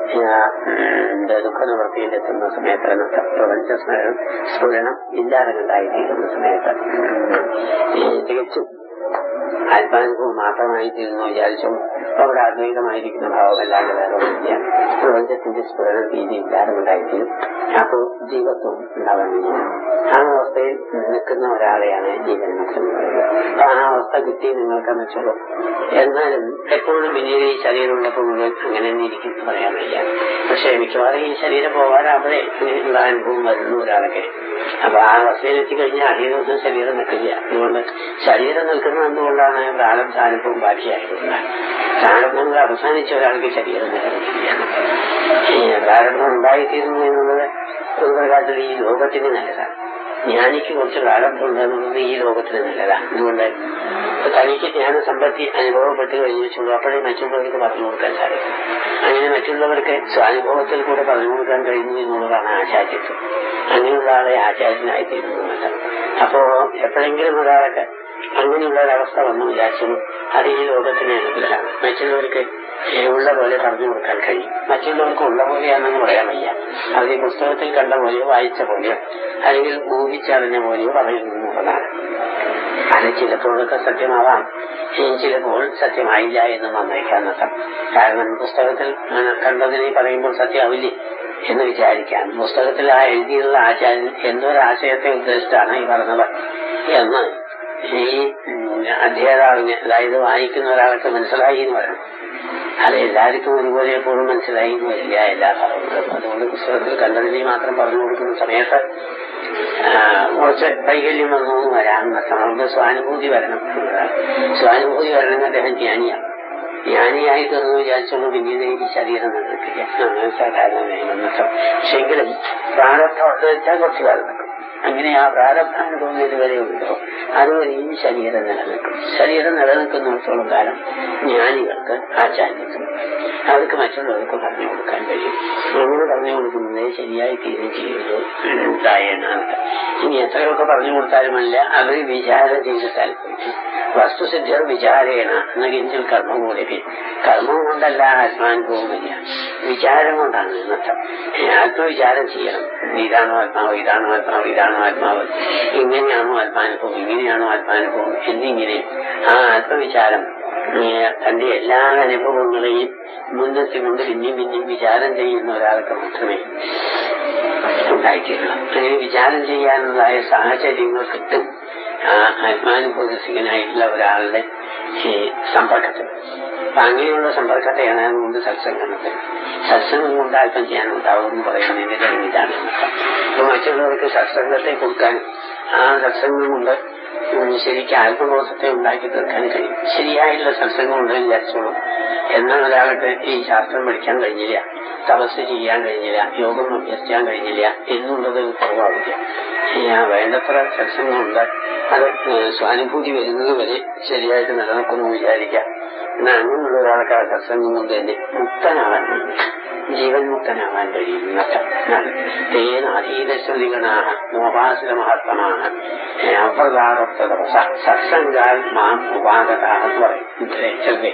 Speaker 1: ദുഃഖ നിവൃത്തിയിൽ എത്തുന്ന സമയത്ത് നഷ്ട പ്രപഞ്ച സ്മരണം സ്ഫുരണം ഇല്ലാതെ ഉണ്ടായിത്തീരുന്ന സമയത്ത് ഈ തികച്ചും ആത്മാനുഭവം മാത്രമായി തീരുന്നു വിചാരിച്ചു അപ്പൊ അവിടെ അദ്വൈതമായിരിക്കുന്ന ഭാവമല്ലാതെ വേറെ ഒന്നുമില്ല പ്രപഞ്ചത്തിന്റെ സ്ഫുരണം രീതി ഇല്ലാതെ ഉണ്ടായിത്തീരും അപ്പോൾ ജീവത്വം ഉണ്ടാവുന്നില്ല ആ അവസ്ഥയിൽ നിൽക്കുന്ന ഒരാളെയാണ് ജീവൻ മുക്തം എന്ന് പറയുന്നത് അപ്പൊ ആ അവസ്ഥ കിട്ടി നിങ്ങൾക്കെന്ന് വെച്ചോളൂ എന്നാലും എപ്പോഴും പിന്നീട് ഈ ശരീരമുള്ളപ്പോൾ മുഴുവൻ അങ്ങനെ തന്നെ ഇരിക്കും എന്ന് പറയാൻ വയ്യ പക്ഷെ മിക്കവാറും ഈ ശരീരം പോകാനാവരെ ഇങ്ങനെയുള്ള അനുഭവം വരുന്നു ഒരാളൊക്കെ അപ്പൊ ആ അവസ്ഥയിൽ എത്തിക്കഴിഞ്ഞാൽ അധിക ദിവസം ശരീരം നിൽക്കില്ല അതുകൊണ്ട് ശരീരം നിൽക്കുന്നത് എന്തുകൊണ്ടാണ് പ്രാരബ്ധാനുഭവം ബാക്കിയായതുകൊണ്ടാണ് പ്രാരബ്ധങ്ങൾ അവസാനിച്ച ഒരാൾക്ക് ശരീരം നിലനിൽക്കില്ല ഈ പ്രാരബ്ധം ഉണ്ടായിത്തീരുന്നു എന്നുള്ളത് ഒരു പ്രകാരത്തിൽ ഈ ലോകത്തിന് നല്ലതാണ് ജ്ഞാനിക്ക് കുറച്ച് പ്രാരബ്ധം ഉണ്ടെന്നുള്ളത് ഈ ലോകത്തിന് നല്ലതാണ് അതുകൊണ്ട് തനിക്ക് ജ്ഞാന സമ്പത്തി അനുഭവപ്പെട്ട് കഴിഞ്ഞു വെച്ചുള്ളൂ അപ്പോഴേ മറ്റുള്ളവർക്ക് പറഞ്ഞു കൊടുക്കാൻ സാധിക്കും അങ്ങനെ മറ്റുള്ളവർക്ക് സ്വാനുഭവത്തിൽ കൂടെ പറഞ്ഞു കൊടുക്കാൻ കഴിഞ്ഞു എന്നുള്ളതാണ് ആചാര്യത്വം അങ്ങനെയുള്ള ആളെ ആചാര്യനായി തീരുന്നുണ്ട് അപ്പോ എപ്പോഴെങ്കിലും ഒരാളൊക്കെ അങ്ങനെയുള്ള ഒരവസ്ഥ വന്നു വിചാരിച്ചു അത് ഈ ലോകത്തിന് അനുഗ്രഹമാണ് മറ്റുള്ളവർക്ക് ഉള്ള പോലെ പറഞ്ഞു കൊടുക്കാൻ കഴിയും മറ്റുള്ളവർക്ക് ഉള്ള പോലെയാണെന്ന് പറയാൻ വയ്യ അവർ ഈ പുസ്തകത്തിൽ കണ്ട പോലെയോ വായിച്ച പോലെയോ അല്ലെങ്കിൽ ഊഹിച്ചറിഞ്ഞ പോലെയോ പറയുന്നു എന്നുള്ളതാണ് അത് ചിലപ്പോഴൊക്കെ സത്യമാവാം ഇനി ചിലപ്പോൾ സത്യമായില്ല എന്ന് വന്നേക്കാം എന്നർത്ഥം കാരണം പുസ്തകത്തിൽ കണ്ടതിനെ പറയുമ്പോൾ സത്യമാവില്ലേ എന്ന് വിചാരിക്കാം പുസ്തകത്തിൽ ആ എഴുതിയുള്ള ആചാര്യൻ എന്തൊരാശയത്തെ ഉദ്ദേശിച്ചാണ് ഈ പറഞ്ഞത് എന്ന് ഈ അധ്യാതാവിന് അതായത് വായിക്കുന്ന ഒരാൾക്ക് മനസ്സിലായി എന്ന് പറയണം അത് എല്ലാവർക്കും ഒരുപോലെ എപ്പോഴും മനസ്സിലായി എന്ന് വരില്ല എല്ലാ ഭാഗങ്ങളും അതുകൊണ്ട് പുസ്തകത്തിൽ കണ്ടതിനെ മാത്രം പറഞ്ഞു കൊടുക്കുന്ന സമയത്ത് കുറച്ച് വൈകല്യം വന്നു വരാം നമുക്ക് സ്വാനുഭൂതി വരണം സ്വാനുഭൂതി വരണമെന്ന് അദ്ദേഹം ജ്ഞാനിയാണ് ജ്ഞാനിയായി തീർന്നു വിചാരിച്ചോളൂ പിന്നീട് ഈ ശരീരം നിലനിൽക്കില്ല അങ്ങനെ സാധാരണ നിയമം പക്ഷെങ്കിലും പ്രാരബ്ധം ഉണ്ട് വെച്ചാൽ കുറച്ച് കാലം നിൽക്കും അങ്ങനെ ആ പ്രാരബ്ധാനുഭവം ഇതുവരെ ഉണ്ടോ അതുവരെ ഈ ശരീരം നിലനിൽക്കും ശരീരം നിലനിൽക്കുന്നിടത്തോളം കാലം ജ്ഞാനികൾക്ക് ആചാര്യത്വം അവർക്ക് മറ്റുള്ളവർക്ക് പറഞ്ഞു കൊടുക്കാൻ കഴിയും അങ്ങനെ പറഞ്ഞു കൊടുക്കുന്നത് ശരിയായി തീരുകയും ചെയ്യുന്നു ഉണ്ടായേണ്ട ഇനി എത്രയൊക്കെ പറഞ്ഞു കൊടുത്താലുമല്ല അവർ വിചാരം ചെയ്ത് താല്പര്യം വസ്തുസിദ്ധിർ വിചാരേണ എന്ന കിഞ്ചിൽ കർമ്മം കൂടി കർമ്മം കൊണ്ടല്ല ആത്മാനുഭവമില്ല വിചാരം കൊണ്ടാണ് എന്നർത്ഥം ആത്മവിചാരം ചെയ്യണം ഇതാണോ ആത്മാവ് ഇതാണോ ആത്മാവ് ഇതാണോ ആത്മാവ് ഇങ്ങനെയാണോ ആത്മാനുഭവം ഇങ്ങനെയാണോ ആത്മാനുഭവം എന്നിങ്ങനെ ആ ആത്മവിചാരം തന്റെ എല്ലാ അനുഭവങ്ങളെയും മുൻനിർത്തിക്കൊണ്ട് പിന്നെയും പിന്നെയും വിചാരം ചെയ്യുന്ന ഒരാൾക്ക് മാത്രമേ ഉണ്ടായിത്തീരുള്ളൂ അങ്ങനെ വിചാരം ചെയ്യാനുള്ളതായ സാഹചര്യങ്ങൾ കിട്ടും ആ ആത്മാനുഭവസികനായിട്ടുള്ള ഒരാളുടെ ഈ സമ്പർക്കത്തിൽ അപ്പൊ അങ്ങനെയുള്ള സമ്പർക്കത്തെയാണ് അതുകൊണ്ട് സത്സംഗത്തിൽ സത്സംഗം കൊണ്ട് അല്പം ചെയ്യാനുണ്ടാവും എന്ന് പറയുന്നതിന്റെ കാര്യം ഇതാണ് അപ്പൊ മറ്റുള്ളവർക്ക് സത്സംഗത്തെ കൊടുക്കാൻ ആ സത്സംഗം കൊണ്ട് ശരിക്കും ആത്മബോധത്തെ ഉണ്ടാക്കി തീർക്കാൻ കഴിയും ശരിയായിട്ടുള്ള സത്സംഗം ഉണ്ടെന്ന് വിചാരിച്ചോളൂ എന്നാൽ ഒരാൾക്ക് ഈ ശാസ്ത്രം പഠിക്കാൻ കഴിഞ്ഞില്ല തപസ് ചെയ്യാൻ കഴിഞ്ഞില്ല യോഗം അഭ്യസിക്കാൻ കഴിഞ്ഞില്ല എന്നുള്ളത് കുറവാവില്ല വേണ്ടത്ര സത്സംഗമുണ്ട് അത് സ്വാനുഭൂതി വരുന്നത് വരെ ശരിയായിട്ട് നിലനിൽക്കുന്നു വിചാരിക്കാം എന്നാൽ അങ്ങനെയുള്ള ഒരാൾക്ക് ആ സത്സംഗം കൊണ്ട് തന്നെ മുക്തനാവാൻ കഴിയും ജീവൻ മുക്തനാവാൻ കഴിയും എന്നർത്ഥം തേന അതീതശ്രുതിഗണാഹ മോപാസുര മഹത്തമാണ് അപ്രതാപത്ത ദിവസ സത്സംഗാൽ മാം ഉപാഗതാഹ എന്ന് പറയും ചെറുതെ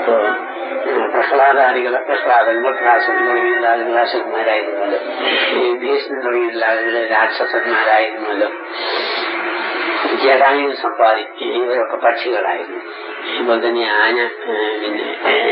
Speaker 1: പ്രഹ്ലാദാദികൾ പ്രഹ്ലാദൻ മദ്രാസൻ തുടങ്ങിയുള്ള ആളുകൾ അസുഖന്മാരായിരുന്നല്ലോ ഭീഷ്ണൻ തുടങ്ങിയുള്ള ആളുകൾ രാക്ഷസന്മാരായിരുന്നല്ലോ ജടായു സമ്പാദി ഇവരൊക്കെ പക്ഷികളായിരുന്നു അതുപോലെ തന്നെ ആന പിന്നെ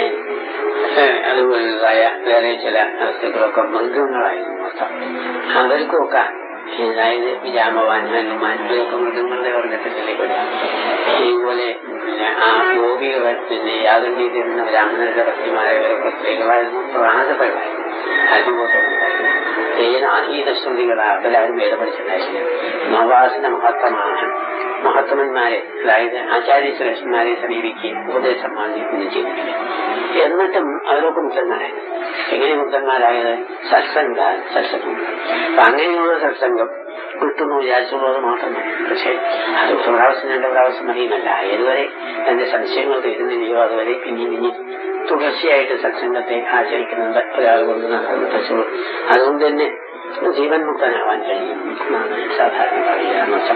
Speaker 1: അതുപോലുള്ളതായ വേറെ ചില വസ്തുക്കളൊക്കെ മൃഗങ്ങളായിരുന്നു മൊത്തം അവർക്കൊക്കെ അതായത് ജാമവാൻ ഹനുമാൻ ഇവരൊക്കെ മൃഗങ്ങളുടെ വർഗത്തിലേക്ക് പെടാം ഇതുപോലെ ആ ഗോപികൾ പിന്നെ യാതൊരു ചെയ്തിരുന്ന ബ്രാഹ്മണരുടെ ഭക്തിമാരവരൊക്കെ സ്ത്രീകളായിരുന്നു പ്രാതകളായിരുന്നു അനുഭവത്തോടുണ്ടായിരുന്നു തേന അതീതശ്രുതികളാ അവരാരും വേദ പഠിച്ചിട്ടുണ്ടായില്ല നവാസന മഹത്തമാണ് മഹത്തമന്മാരെ അതായത് ആചാര്യശ്രേഷ്ഠന്മാരെ സമീപിക്കുകയും ഉപദേശം വാങ്ങിക്കുകയും ചെയ്തിട്ടില്ല എന്നിട്ടും അവരൊക്കെ മുക്തന്മാരായത് എങ്ങനെ മുക്തന്മാരായത് സത്സംഗ സത്സംഗം അപ്പൊ അങ്ങനെയുള്ള സത്സംഗം കിട്ടുന്നു വിചാരിച്ചുള്ളത് മാത്രമേ പക്ഷേ അത് ഒരു പ്രാവശ്യം രണ്ട് പ്രാവശ്യം മതിയുമല്ല ഏതുവരെ തന്റെ സംശയങ്ങൾ തീരുന്നില്ലയോ അതുവരെ പിന്നെയും പിന്നെയും തുടർച്ചയായിട്ട് സത്സംഗത്തെ ആചരിക്കുന്നുണ്ട് ഒരാൾ കൊണ്ട് നടന്നു അതുകൊണ്ട് തന്നെ ജീവൻ മുക്തനാവാൻ കഴിയും എന്നാണ് സാധാരണ പറയുക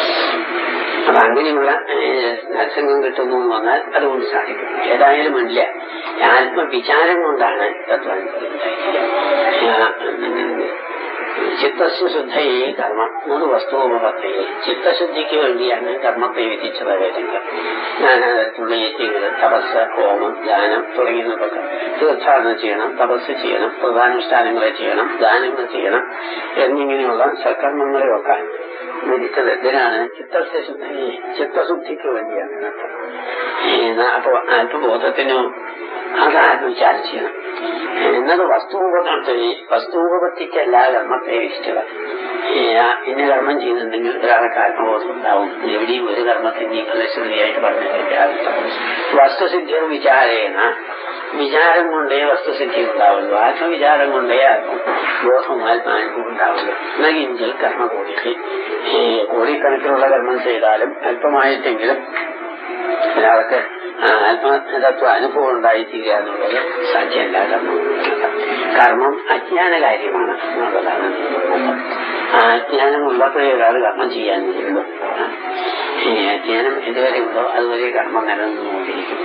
Speaker 1: അപ്പൊ അങ്ങനെയുള്ള സത്സംഗം കിട്ടുന്നു എന്ന് വന്നാൽ അതുകൊണ്ട് സാധിക്കും ഏതായാലും വേണ്ടില്ല ആത്മവിചാരം കൊണ്ടാണ് തത്വാനുഭവം ഉണ്ടായിരിക്കുക ചിത്തസ്യ ശുദ്ധയെ കർമ്മം അത് വസ്തുവപത്തയെ ചിത്തശുദ്ധിക്ക് വേണ്ടിയാണ് കർമ്മത്തെ വിധിച്ചത് വേദങ്ങൾ നാനാതരത്തിലുള്ള യജ്ഞങ്ങൾ തപസ് ഹോമം ദാനം തുടങ്ങിയതൊക്കെ തീർത്ഥാടനം ചെയ്യണം തപസ് ചെയ്യണം പ്രധാനുഷ്ഠാനങ്ങളെ ചെയ്യണം ദാനങ്ങൾ ചെയ്യണം എന്നിങ്ങനെയുള്ള സൽക്കർമ്മങ്ങളെയൊക്കെ വിധിച്ചത് എന്തിനാണ് ചിത്തസ്യ ശുദ്ധയെ ചിത്തശുദ്ധിക്ക് വേണ്ടിയാണ് അപ്പോ ആത്മബോധത്തിനും അത് ആത്മവിചാരം ചെയ്യണം എന്നത് വസ്തുപകത്തിന് വസ്തുപത്തിക്കല്ല കർമ്മത്തെ ഇഷ്ടത ഇന്ന കർമ്മം ചെയ്യുന്നുണ്ടെങ്കിൽ ഒരാൾക്ക് ആത്മബോധം ഉണ്ടാവും എവിടെയും ഒരു കർമ്മത്തിന് ഫലശ്രുതിയായിട്ട് പറഞ്ഞിട്ടില്ല വസ്തുസിദ്ധിയോ വിചാരേണ വിചാരം കൊണ്ടേ വസ്തുസിദ്ധി ഉണ്ടാവുള്ളൂ ആത്മവിചാരം കൊണ്ടേ ബോധം ആത്മാനുഭവം ഉണ്ടാവുള്ളൂ എന്നെങ്കിൽ കർമ്മ കോടിക്ക് കോടിക്കണക്കിനുള്ള കർമ്മം ചെയ്താലും അല്പമായിട്ടെങ്കിലും ഒരാൾക്ക് ആത്മതത്വ അനുഭവം ഉണ്ടായിത്തീരുക എന്നുള്ളത് സാധ്യമല്ല കർമ്മം കർമ്മം അജ്ഞാന കാര്യമാണ് എന്നുള്ളതാണ് ആ അജ്ഞാനം ഉള്ളപ്പോഴേ ഒരാൾ കർമ്മം ചെയ്യാൻ കഴിയുള്ളൂ അജ്ഞാനം ഇതുവരെ ഉണ്ടോ അതുവരെ കർമ്മം നിലനിന്നുകൊണ്ടിരിക്കും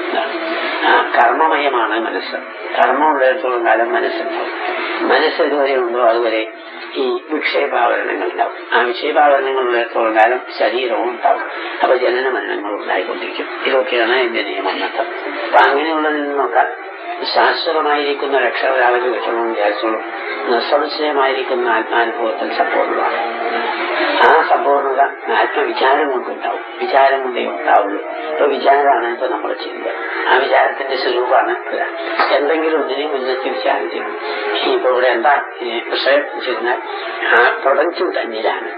Speaker 1: കർമ്മമയമാണ് മനസ്സ് കർമ്മമുള്ളിടത്തോളം കാലം മനസ്സുണ്ടാവും മനസ്സ് ഇതുവരെ ഉണ്ടോ അതുവരെ ഈ വിക്ഷേപാവരണങ്ങൾ ഉണ്ടാവും ആ വിക്ഷേപാവരണങ്ങൾ ഉള്ളിടത്തോളം കാലം ശരീരവും ഉണ്ടാവും അപ്പൊ ജനന മരണങ്ങൾ ഉണ്ടായിക്കൊണ്ടിരിക്കും ഇതൊക്കെയാണ് എന്റെ നിയമനർത്ഥം അപ്പൊ അങ്ങനെയുള്ളതിൽ നിന്നൊക്കെ ശാശ്വതമായിരിക്കുന്ന രക്ഷ ഒരാൾക്ക് കിട്ടണമെന്ന് വിചാരിച്ചോളൂ നിസ്സംശയമായിരിക്കുന്ന ആത്മാനുഭവത്തിൽ സമ്പൂർണ്ണമാണ് ആ സമ്പൂർണ്ണത ആത്മവിചാരം കൊണ്ടുണ്ടാവും വിചാരം കൊണ്ടേ ഉണ്ടാവുള്ളൂ ഇപ്പൊ വിചാരമാണ് ഇപ്പൊ നമ്മൾ ചെയ്യുന്നത് ആ വിചാരത്തിന്റെ സ്വരൂപമാണ് ഇത്. എന്തെങ്കിലും ഒന്നിനെ മുൻനിർത്തി വിചാരം ചെയ്യും ഇപ്പൊ ഇവിടെ എന്താ ഈ വിഷയം വെച്ചിരുന്നാൽ ആ പ്രപഞ്ചം തന്നിലാണ്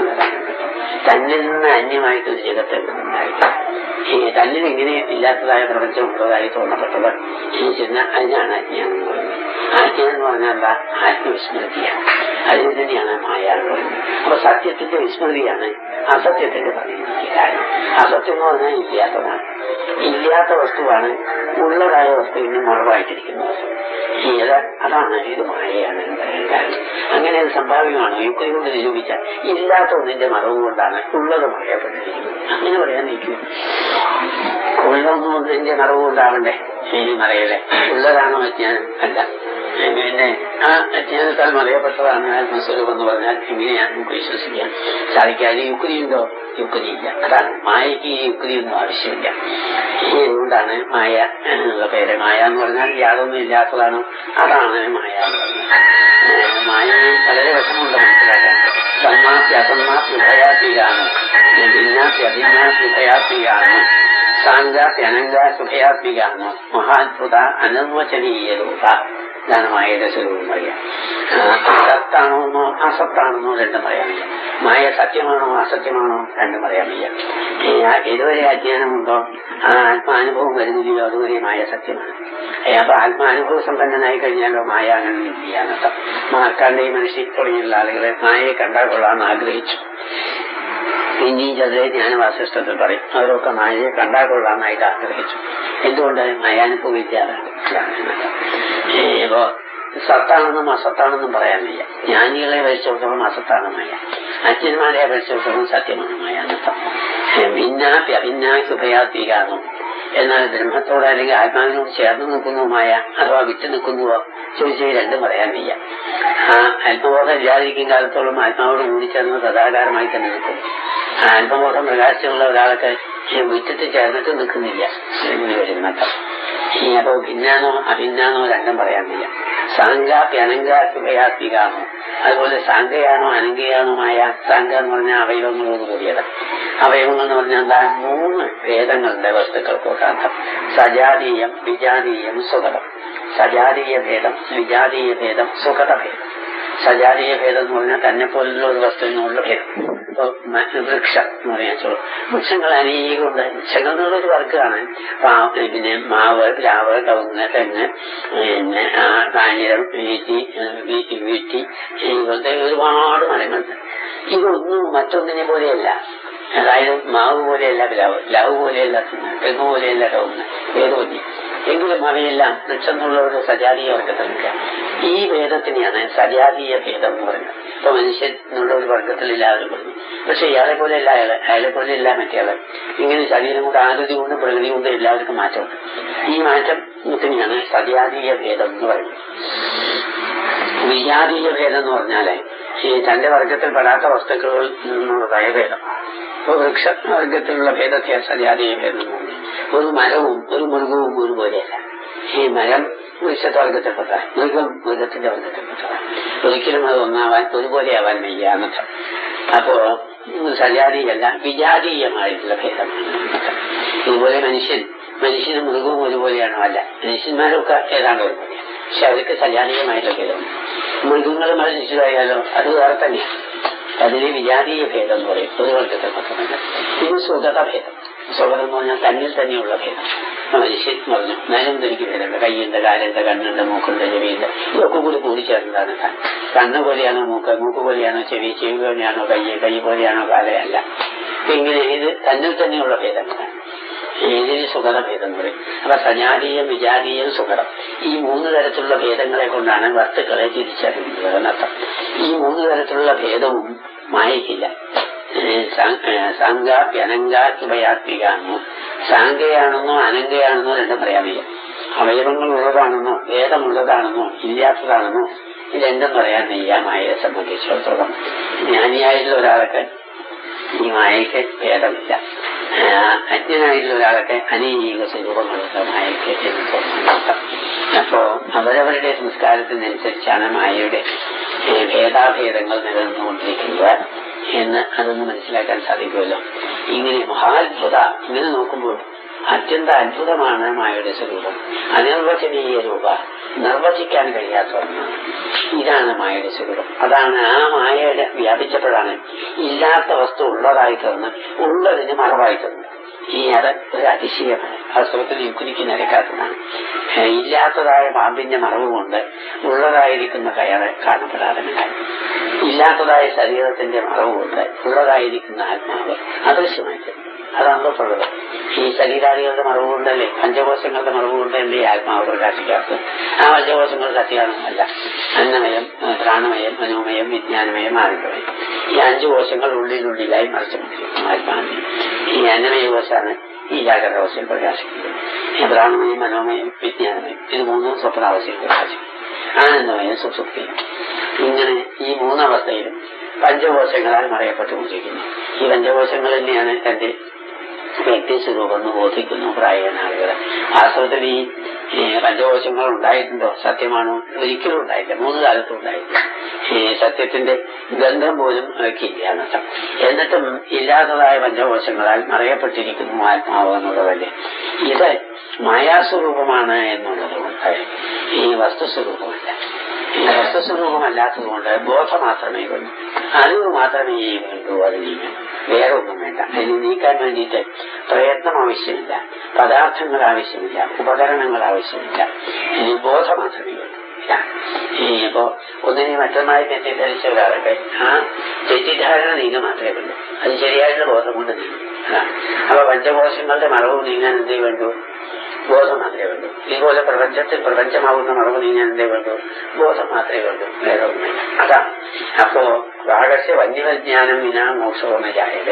Speaker 1: തന്നിൽ നിന്ന് അന്യമായിട്ട് ഒരു ജഗത്ത് ഉണ്ടായിട്ടില്ല ഈ തന്നിൽ ഇങ്ങനെ ഇല്ലാത്തതായ പ്രപഞ്ചം ഉള്ളതായി തോന്നപ്പെട്ടത് ഈ ചെന്ന അതിനാണ് അജ്ഞാനം എന്ന് പറയുന്നത് അജ്ഞാനം എന്ന് പറഞ്ഞാൽ എന്താ ആത്മവിസ്മൃതിയാണ് അതിന് തന്നെയാണ് മായ എന്ന് പറയുന്നത് അപ്പൊ സത്യത്തിന്റെ വിസ്മൃതിയാണ് അസത്യത്തിന്റെ പറയുന്നത് കാരണം അസത്യം എന്ന് പറഞ്ഞാൽ ഇല്ലാത്തതാണ് ഇല്ലാത്ത വസ്തുവാണ് ഉള്ളതായ വസ്തുവിന് മറവായിട്ടിരിക്കുന്നത് ഇത് അതാണ് ഇത് മായയാണ് എന്ന് പറയാൻ കാരണം അങ്ങനെ അത് സംഭാവ്യമാണ് യുക്തി കൊണ്ട് നിരൂപിച്ചാൽ ഇല്ലാത്ത ഒന്നിന്റെ മറവ് കൊണ്ടാണ് ഉള്ളത് മറയപ്പെട്ടിരിക്കുന്നത് അങ്ങനെ പറയാൻ നിൽക്കും ഉള്ളതൊന്നും ഒന്നിന്റെ മറവ് കൊണ്ടാവണ്ടേ ഇനി മറയല്ലേ ഉള്ളതാണോ അജ്ഞാനം അല്ല പിന്നെ ആ അജ്ഞാനത്താൽ മറയപ്പെട്ടതാണ് ആത്മസ്വരൂപം എന്ന് പറഞ്ഞാൽ എങ്ങനെയാണ് നമുക്ക് വിശ്വസിക്കാൻ സാധിക്കാതെ യുക്തിയുണ്ടോ യുക്തിയില്ല അതാണ് മായയ്ക്ക് ഈ യുക്തിയൊന്നും ആവശ്യമില്ല എന്തുകൊണ്ടാണ് മായ എന്നുള്ള പേര് മായ എന്ന് പറഞ്ഞാൽ യാതൊന്നും ഇല്ലാത്തതാണ് അതാണ് മായ എന്ന് പറഞ്ഞത് മായയെ വളരെ വിഷമമുണ്ട് മനസ്സിലാക്കാൻ സന്മാപ്യസന്മാപ്യുഭയാത്മികാണ് ഭിന്നാപ്യഭിന്നാപ്യുഭയാത്മികാണ് സാങ്കാപ്യനങ്ക സുഖയാത്മികാണ് മഹാത്ഭുത അനിർവചനീയ രൂപ ഇതാണ് മായയുടെ സ്വരൂപം പറയാം സത്താണെന്നോ അസത്താണെന്നോ രണ്ടും പറയാൻ വയ്യ മായ സത്യമാണോ അസത്യമാണോ രണ്ടും പറയാൻ വയ്യ ഈ ആ- ഏതുവരെ അജ്ഞാനമുണ്ടോ ആ ആത്മാനുഭവം വരുന്നില്ലയോ അതുവരെ മായ സത്യമാണ് ഏ, അപ്പൊ ആത്മാനുഭവ സമ്പന്നനായി കഴിഞ്ഞാലോ മായ അങ്ങനെ ഇല്ലാന്നർത്ഥം മാർക്കാണ്ഡേയ മനുഷ്യ തുടങ്ങിയുള്ള ആളുകളെ മായയെ കണ്ടാൽ കൊള്ളാമെന്ന് ആഗ്രഹിച്ചു പിന്നെയും ചെറിയ ജ്ഞാനവാസിഷ്ടത്തിൽ പറയും അവരൊക്കെ മായയെ കണ്ടാൽ കൊള്ളാമെന്നായിട്ട് ആഗ്രഹിച്ചു എന്തുകൊണ്ട് മായാനുഭവം ഇല്ലാതാണ് ഇപ്പോ സത്താണെന്നും അസത്താണെന്നും പറയാൻ വയ്യ ജ്ഞാനികളെ അപേക്ഷിച്ചിടത്തോളം അസത്താണ് മായ അച്ഛന്മാരെ അപേക്ഷിച്ചിടത്തോളം സത്യമാണ് മായ എന്നർത്ഥം ഭിന്നാപ്പി അഭിന്നായി സുഭയാത്മികാന്നും എന്നാൽ ബ്രഹ്മത്തോട് അല്ലെങ്കിൽ ആത്മാവിനോട് ചേർന്ന് നിൽക്കുന്നുമായ അഥവാ വിട്ടു നിൽക്കുന്നുവോ ചോദിച്ചാൽ രണ്ടും പറയാൻ വയ്യ ആ ആത്മബോധം ഇല്ലാതിരിക്കും കാലത്തോളം ആത്മാവോട് കൂടി ചേർന്ന് സദാകാരമായി തന്നെ നിൽക്കും ആ ആത്മബോധം പ്രകാശമുള്ള ഒരാളൊക്കെ ഈ വിട്ടിട്ട് ചേർന്നിട്ട് നിൽക്കുന്നില്ല എന്ന് വരുന്നർത്ഥം ഈ അപ്പോ ഭിന്നാണോ അഭിന്നാണോ രണ്ടും പറയാൻ വയ്യ സാങ്കാപ്പി അനങ്കാത്മികയാത്മികാണോ അതുപോലെ സാങ്കയാണോ അനങ്കയാണോമായ സാങ്ക എന്ന് പറഞ്ഞാൽ അവയവങ്ങളോട് കൂടിയത് അവയവങ്ങൾ എന്ന് പറഞ്ഞാൽ എന്താ മൂന്ന് ഭേദങ്ങളുടെ വസ്തുക്കൾക്കൊക്കെ സജാതീയം വിജാതീയം സുഖതം സജാതീയ ഭേദം വിജാതീയ ഭേദം സുഖത ഭേദം സജാതീയ ഭേദം എന്ന് പറഞ്ഞാൽ തന്നെ പോലുള്ള ഒരു വസ്തുവിനുള്ള ഭേദം ഇപ്പൊ മ- വൃക്ഷം എന്ന് പറയാൻ ചോദിച്ചു വൃക്ഷങ്ങൾ അനേകമുണ്ട് വൃക്ഷങ്ങൾ എന്നുള്ളൊരു വർഗ്ഗമാണ് പാ- പിന്നെ മാവ് പ്ലാവ് കവുങ്ങ് തെങ്ങ് പിന്നെ ആ, കാഞ്ഞിരം വീട്ടി ഏഹ്, വീട്ടി വീട്ടി ഇങ്ങനത്തെ ഒരുപാട് മരങ്ങളുണ്ട് ഇതൊന്നും മറ്റൊന്നിനെ പോലെയല്ല അതായത് മാവ് പോലെയല്ല പ്ലാവ് പ്ലാവ് പോലെയല്ല തെങ്ങ് തെങ്ങ് പോലെയല്ല കവുങ്ങ് ഏതോന്നി എങ്കിലും അവയെല്ലാം വൃക്ഷം എന്നുള്ള ഒരു സജാതീയ വർഗത്തിലില്ല ഈ ഭേദത്തിനെയാണ് സജാതീയ ഭേദം എന്ന് പറയുന്നത് ഇപ്പൊ മനുഷ്യൻ എന്നുള്ള ഒരു വർഗത്തിൽ എല്ലാവരും പറഞ്ഞു പക്ഷെ ഇയാളെ പോലെ അല്ല അയാളെ അയാളെ പോലെ അല്ല മറ്റേയാളെ ഇങ്ങനെ ശരീരം കൊണ്ട് ആകൃതി കൊണ്ട് പ്രകൃതി കൊണ്ട് എല്ലാവർക്കും മാറ്റമുണ്ട് ഈ മാറ്റത്തിനെയാണ് സജാതീയ ഭേദം എന്ന് പറയുന്നത് വിജാതീയ ഭേദം എന്ന് പറഞ്ഞാല് ഈ തന്റെ വർഗത്തിൽ പെടാത്ത വസ്തുക്കളിൽ നിന്നുള്ളതായ ഭേദം ഇപ്പൊ വൃക്ഷ വർഗത്തിലുള്ള ഭേദത്തെ സജാതീയ ഭേദം എന്ന് പറഞ്ഞു ഒരു മരവും ഒരു മൃഗവും ഒരുപോലെയല്ല ഈ മരം വൃക്ഷത്തെ വർഗത്തിൽപ്പെട്ട മൃഗം മൃഗത്തിന്റെ വർഗത്തിൽപ്പെട്ടതാണ് ഒരിക്കലും അത് ഒന്നാവാൻ ഒരുപോലെ ആവാൻ വയ്യ എന്നർത്ഥം അപ്പോ സജാതീയല്ല വിജാതീയമായിട്ടുള്ള ഭേദമാണ് ഇതുപോലെ മനുഷ്യൻ മനുഷ്യനും മൃഗവും ഒരുപോലെയാണോ അല്ല മനുഷ്യന്മാരൊക്കെ ഏതാണ്ട് ഒരുപോലെയാണ് പക്ഷെ അവർക്ക് സജാതീയമായിട്ടുള്ള ഭേദമുണ്ട് മൃഗങ്ങൾ മനുഷ്യരായാലോ അത് വേറെ തന്നെയാണ് അതിന് വിജാതീയ ഭേദം എന്ന് പറയും ഒരു വർഗത്തിൽപ്പെട്ടതല്ല ഇത് സുഗത ഭേദം സുഗതം എന്ന് പറഞ്ഞാൽ തന്നിൽ തന്നെയുള്ള ഭേദം ഇപ്പൊ മനുഷ്യൻ പറഞ്ഞു നേരം തനിക്ക് ഭേദമുണ്ട് കയ്യുണ്ട് കാലുണ്ട് കണ്ണുണ്ട് മൂക്കുണ്ട് ചെവിയുണ്ട് ഇതൊക്കെ കൂടി കൂടിച്ചേർന്നതാണ് താൻ കണ്ണ് പോലെയാണോ മൂക്ക് മൂക്ക് പോലെയാണോ ചെവി ചെവി പോലെയാണോ കൈ കൈ പോലെയാണോ കാലയല്ല ഇങ്ങനെ ഇത് തന്നിൽ തന്നെയുള്ള ഭേദങ്ങളാണ് ഇതിന് സുഖത ഭേദം എന്ന് പറയും അപ്പൊ സജാതീയം വിജാതീയം സുഖതം ഈ മൂന്ന് തരത്തിലുള്ള ഭേദങ്ങളെ കൊണ്ടാണ് വസ്തുക്കളെ തിരിച്ചറിയുന്നത് എന്നർത്ഥം ഈ മൂന്ന് തരത്തിലുള്ള ഭേദവും മായക്കില്ല സാങ്കാപ്യ അനങ്കാത്മയാത്മികാണെന്നോ സാങ്കയാണെന്നോ അനങ്കയാണെന്നോ രണ്ടും പറയാൻ വയ്യ അവയവങ്ങൾ ഉള്ളതാണെന്നോ വേദമുള്ളതാണെന്നോ ഇല്ലാത്തതാണെന്നോ ഇതെന്തും പറയാൻ വയ്യ മായയെ സംബന്ധിച്ചിടത്തോളം ജ്ഞാനിയായിട്ടുള്ള ഒരാൾക്ക് ഈ മായയ്ക്ക് ഭേദമില്ല ആ, അജ്ഞനായിട്ടുള്ള ഒരാൾക്ക് അനേക സ്വരൂപങ്ങളുള്ള മായയ്ക്ക് എന്ന് തോന്നുന്നുണ്ട് അപ്പോ അവരവരുടെ സംസ്കാരത്തിനനുസരിച്ചാണ് മായയുടെ ഏ, ഭേദാഭേദങ്ങൾ നിലനിന്നുകൊണ്ടിരിക്കുന്നത് എന്ന് അതൊന്ന് മനസ്സിലാക്കാൻ സാധിക്കുമല്ലോ ഇങ്ങനെ മഹാത്ഭുത ഇങ്ങനെ നോക്കുമ്പോൾ അത്യന്ത അത്ഭുതമാണ് മായയുടെ സ്വരൂപം അനിർവചനീയ രൂപ നിർവചിക്കാൻ കഴിയാത്ത ഒന്നാണ് ഇതാണ് മായയുടെ സ്വരൂപം അതാണ് ആ മായയുടെ വ്യാപിച്ചപ്പോഴാണ് ഇല്ലാത്ത വസ്തു ഉള്ളതായി തീർന്ന് ഉള്ളതിന് മറവായി തീർന്നു ഈ അത് ഒരു അതിശയമാണ് വാസ്തവത്തിൽ യുക്തിക്ക് നിരക്കാത്തതാണ് ഏഹ് ഇല്ലാത്തതായ പാമ്പിന്റെ മറവ് കൊണ്ട് ഉള്ളതായിരിക്കുന്ന കയറ് കാണപ്പെടാതെ ഉണ്ടായി ഇല്ലാത്തതായ ശരീരത്തിന്റെ മറവ് കൊണ്ട് ഉള്ളതായിരിക്കുന്ന ആത്മാവ് അദൃശ്യമായി തീർന്നു അതാണ് ഉള്ളത് ഈ ശരീരാദികളുടെ മറവ് കൊണ്ടല്ലേ പഞ്ചകോശങ്ങളുടെ മറവ് കൊണ്ടല്ലേ ഈ ആത്മാവ് പ്രകാശിക്കാത്തത് ആ പഞ്ചകോശങ്ങൾ സത്യമാണെന്നല്ല അന്നമയം ഏഹ് പ്രാണമയം മനോമയം വിജ്ഞാനമയം ആനന്ദമയം ഈ അഞ്ചു കോശങ്ങൾ ഉള്ളിലുള്ളിലായി മറിച്ചുകൊണ്ടിരിക്കുന്നു ആത്മാവിനെ ഈ അന്നമയ കോശമാണ് ഈ ജാഗ്രത അവസ്ഥയിൽ പ്രകാശിക്കുന്നത് ഈ പ്രാണമയം മനോമയം വിജ്ഞാനമയം ഇത് മൂന്നും സ്വപ്നാവസ്ഥയിൽ പ്രകാശിക്കും ആനന്ദമയം സുസുപ്തിയും ഇങ്ങനെ ഈ മൂന്നവസ്ഥയിലും പഞ്ചകോശങ്ങളാൽ മറയപ്പെട്ടുകൊണ്ടിരിക്കുന്നു ഈ പഞ്ചകോശങ്ങൾ തന്നെയാണ് തന്റെ വ്യക്തി സ്വരൂപം എന്ന് ബോധിക്കുന്നു പ്രായണ ആളുകൾ വാസ്തവത്തിൽ ഈ ഏ, പഞ്ചകോശങ്ങൾ ഉണ്ടായിട്ടുണ്ടോ സത്യമാണോ ഒരിക്കലും ഉണ്ടായില്ല മൂന്ന് കാലത്തും ഉണ്ടായില്ല ഈ സത്യത്തിന്റെ ഗന്ധം പോലും അവയ്ക്കില്ല എന്നർത്ഥം എന്നിട്ടും ഇല്ലാത്തതായ പഞ്ചകോശങ്ങളാൽ മറയപ്പെട്ടിരിക്കുന്നു ആത്മാവ് എന്നുള്ളതല്ലേ ഇത് മായാസ്വരൂപമാണ് എന്നുള്ളത് കൊണ്ട് ഈ വസ്തുസ്വരൂപമല്ല ഈ വസ്തുസ്വരൂപമല്ലാത്തത് കൊണ്ട് ബോധം മാത്രമേ വേണ്ടൂ അറിവ് മാത്രമേ വേണ്ടൂ അത് നീങ്ങാൻ വേറെ ഒന്നും വേണ്ട അതിന് നീക്കാൻ വേണ്ടിയിട്ട് പ്രയത്നം ആവശ്യമില്ല പദാർത്ഥങ്ങൾ ആവശ്യമില്ല ഉപകരണങ്ങൾ ആവശ്യമില്ല ഈ ബോധം മാത്രമേ വേണ്ടൂ ഇതാണ്. ഈ ഇപ്പോ ഒന്നിനെ മറ്റൊന്നായി തെറ്റിദ്ധരിച്ച ഒരാളുടെ ആ തെറ്റിദ്ധാരണ നീങ്ങുക മാത്രമേ വേണ്ടൂ അത് ശരിയായിട്ടുള്ള ബോധം കൊണ്ട് നീങ്ങും അതാണ് അപ്പൊ പഞ്ചകോശങ്ങളുടെ മറവ് നീങ്ങാൻ എന്തേ വേണ്ടൂ ബോധം മാത്രമേ വേണ്ടൂ ഇതുപോലെ പ്രപഞ്ചത്തിൽ പ്രപഞ്ചമാകുന്ന മറവ് നീങ്ങാൻ എന്തേ വേണ്ടൂ ബോധം മാത്രമേ വേണ്ടൂ വേറെ ഒന്നുമില്ല അതാണ് അപ്പോ രാഗസ്യ വന്യവജ്ഞാനം വിനാ മോക്ഷമെന്ന ചായത്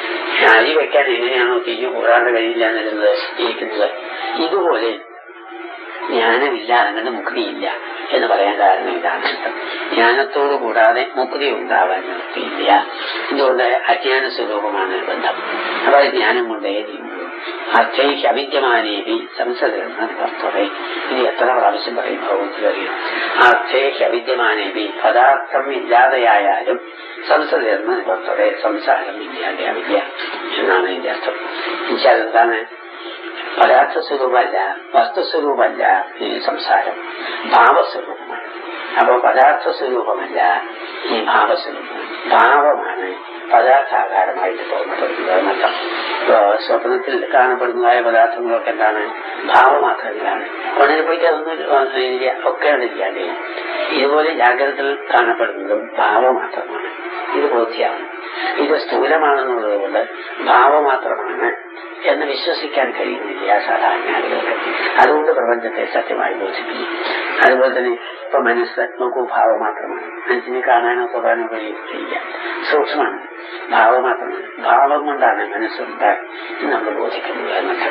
Speaker 1: അരി വെക്കാൻ എങ്ങനെയാണോ തീയു കൂടാണ്ട് കഴിയില്ല എന്നിരുന്നത് ഇരിക്കുന്നത് ഇതുപോലെ ജ്ഞാനമില്ലാതെ കണ്ട് മുക്തിയില്ല എന്ന് പറയാൻ കാരണം ഇതാണ് അർത്ഥം ജ്ഞാനത്തോടു കൂടാതെ മുക്തി ഉണ്ടാവാൻ നിർത്തിയില്ല ഇതുകൊണ്ട് അജ്ഞാന സ്വരൂപമാണ് ബന്ധം അപ്പൊ അത് ജ്ഞാനം കൊണ്ടേ നീങ്ങുള്ളൂ അർത്ഥയ്ക്ക് അവിദ്യമാനേവി സംസദെന്ന് കർത്തവേ ഇത് എത്ര പ്രാവശ്യം പറയും ഭഗവത്തിൽ അറിയാം അർത്ഥയ്ക്ക് അവിദ്യമാനേവി പദാർത്ഥം ഇല്ലാതെയായാലും സംസദെന്ന് കർത്തവേ സംസാരം ഇല്ലാതെയാവില്ല എന്നാണ് ഇതിന്റെ അർത്ഥം എന്നുവെച്ചാൽ എന്താണ് പദാർത്ഥ സ്വരൂപമല്ല വസ്തുസ്വരൂപമല്ല ഈ സംസാരം ഭാവസ്വരൂപമാണ് അപ്പോ പദാർത്ഥ സ്വരൂപമല്ല ഈ ഭാവസ്വരൂപമാണ് ഭാവമാണ് പദാർത്ഥാകാരമായിട്ട് തോന്നപ്പെടുന്നത് എന്നർത്ഥം ഇപ്പോ സ്വപ്നത്തിൽ കാണപ്പെടുന്നതായ പദാർത്ഥങ്ങളൊക്കെ എന്താണ് ഭാവമാത്രങ്ങളാണ് ഉണരുമ്പോഴേക്ക് അതൊന്നും ഇല്ല ഒക്കെ ഇല്ലാതെ ഇതുപോലെ ജാഗ്രതയിൽ കാണപ്പെടുന്നതും ഭാവമാത്രമാണ് ഇത് ബോധ്യമാണ് ഇത് സ്ഥൂലമാണെന്നുള്ളത് കൊണ്ട് ഭാവമാത്രമാണ് എന്ന് വിശ്വസിക്കാൻ കഴിയുന്നില്ല സാധാരണ ആളുകൾക്ക് അതുകൊണ്ട് പ്രപഞ്ചത്തെ സത്യമായി ബോധിപ്പിക്കും അതുപോലെ തന്നെ ഇപ്പൊ മനസ്സ് നോക്കൂ ഭാവം മാത്രമാണ് മനസ്സിനെ കാണാനോ തൊടാനോ കഴിയില്ല സൂക്ഷ്മമാണ് ഭാവം മാത്രമാണ് ഭാവം കൊണ്ടാണ് മനസ്സുണ്ടായി നമ്മൾ ബോധിക്കുന്നത് എന്നൊക്കെ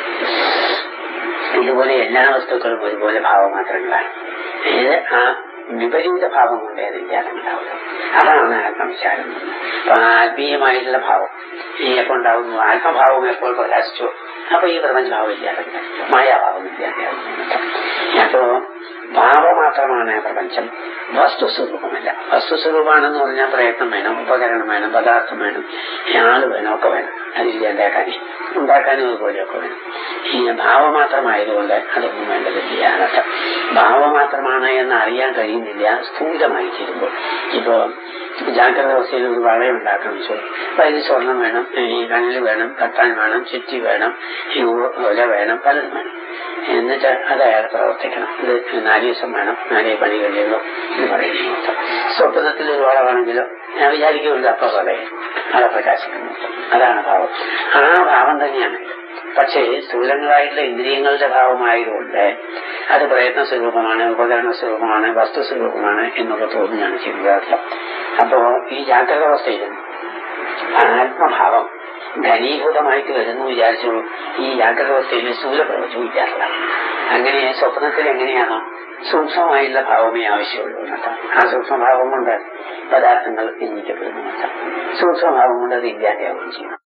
Speaker 1: ഇതുപോലെ എല്ലാ വസ്തുക്കളും ഒരുപോലെ ഭാവമാത്രങ്ങളാണ് ഇത് ആ വിപരീത ഭാവം കൊണ്ടേ അത് വ്യത്യാസമുണ്ടാവുള്ളൂ അതാണ് ആത്മവിചാരം അപ്പൊ ആത്മീയമായിട്ടുള്ള ഭാവം ഈ എപ്പോൾ ഉണ്ടാവുന്നു ആത്മഭാവം എപ്പോൾ പ്രകാശിച്ചു അപ്പൊ ഈ പ്രപഞ്ചഭാവം ഇല്ലാതെ മായാഭാവം ഇല്ലാതെ അപ്പോ ഭാവം മാത്രമാണ് പ്രപഞ്ചം വസ്തുസ്വരൂപമല്ല വസ്തുസ്വരൂപമാണെന്ന് പറഞ്ഞാൽ പ്രയത്നം വേണം ഉപകരണം വേണം പദാർത്ഥം വേണം ആള് വേണം ഒക്കെ വേണം അതില്ലാണ്ടാക്കാനേ ഉണ്ടാക്കാനും അതുപോലെയൊക്കെ വേണം ഈ ഭാവം മാത്രമായതുകൊണ്ട് അതൊന്നും വേണ്ടതില്ല എന്നർത്ഥം ഭാവം മാത്രമാണ് എന്ന് അറിയാൻ കഴിയുന്നില്ല സ്ഥൂലമായി തീരുമ്പോൾ ഇപ്പോ ജാഗ്രത അവസ്ഥയിൽ ഒരു വളയം ഉണ്ടാക്കണം വെച്ചു അപ്പൊ അതിന് സ്വർണം വേണം ഈ കനൽ വേണം കട്ടാൻ വേണം ചുറ്റി വേണം ഈ ഒല വേണം പലതും വേണം എന്നിട്ട് അത് അയാൾ പ്രവർത്തിക്കണം ഇത് നാല് ദിവസം വേണം നാലേ പണി കഴിയുള്ളൂ എന്ന് പറയുന്നത് സ്വപ്നത്തിൽ ഒരു വളവാണെങ്കിലോ ഞാൻ വിചാരിക്കുമല്ലോ അപ്പൊ പറയും അത് പ്രകാശിക്കുന്നു അതാണ് ഭാവം ആ ഭാവം തന്നെയാണ് ഇത് പക്ഷേ സ്ഥൂലങ്ങളായിട്ടുള്ള ഇന്ദ്രിയങ്ങളുടെ ഭാവമായതുകൊണ്ട് അത് പ്രയത്ന സ്വരൂപമാണ് ഉപകരണ സ്വരൂപമാണ് വസ്തു സ്വരൂപമാണ് എന്നൊക്കെ തോന്നുകയാണ് ചെയ്യുന്നത് അർത്ഥം അപ്പോ ഈ ജാഗ്രത അവസ്ഥയിലും ആത്മഭാവം ഘനീഭൂതമായിട്ട് വരുന്നു വിചാരിച്ചു ഈ ജാഗ്രത അവസ്ഥയിൽ സ്ഥൂല പ്രവചിക്കാറില്ല അങ്ങനെ സ്വപ്നത്തിൽ എങ്ങനെയാണോ സൂക്ഷ്മമായുള്ള ഭാവമേ ആവശ്യമുള്ളൂ എന്നർത്ഥം ആ സൂക്ഷ്മഭാവം കൊണ്ട് പദാർത്ഥങ്ങൾ നിന്ദിക്കപ്പെടുന്നു എന്നർത്ഥം സൂക്ഷ്മഭാവം കൊണ്ട് അത് ഇല്ലാതെയാവുകയും ചെയ്യും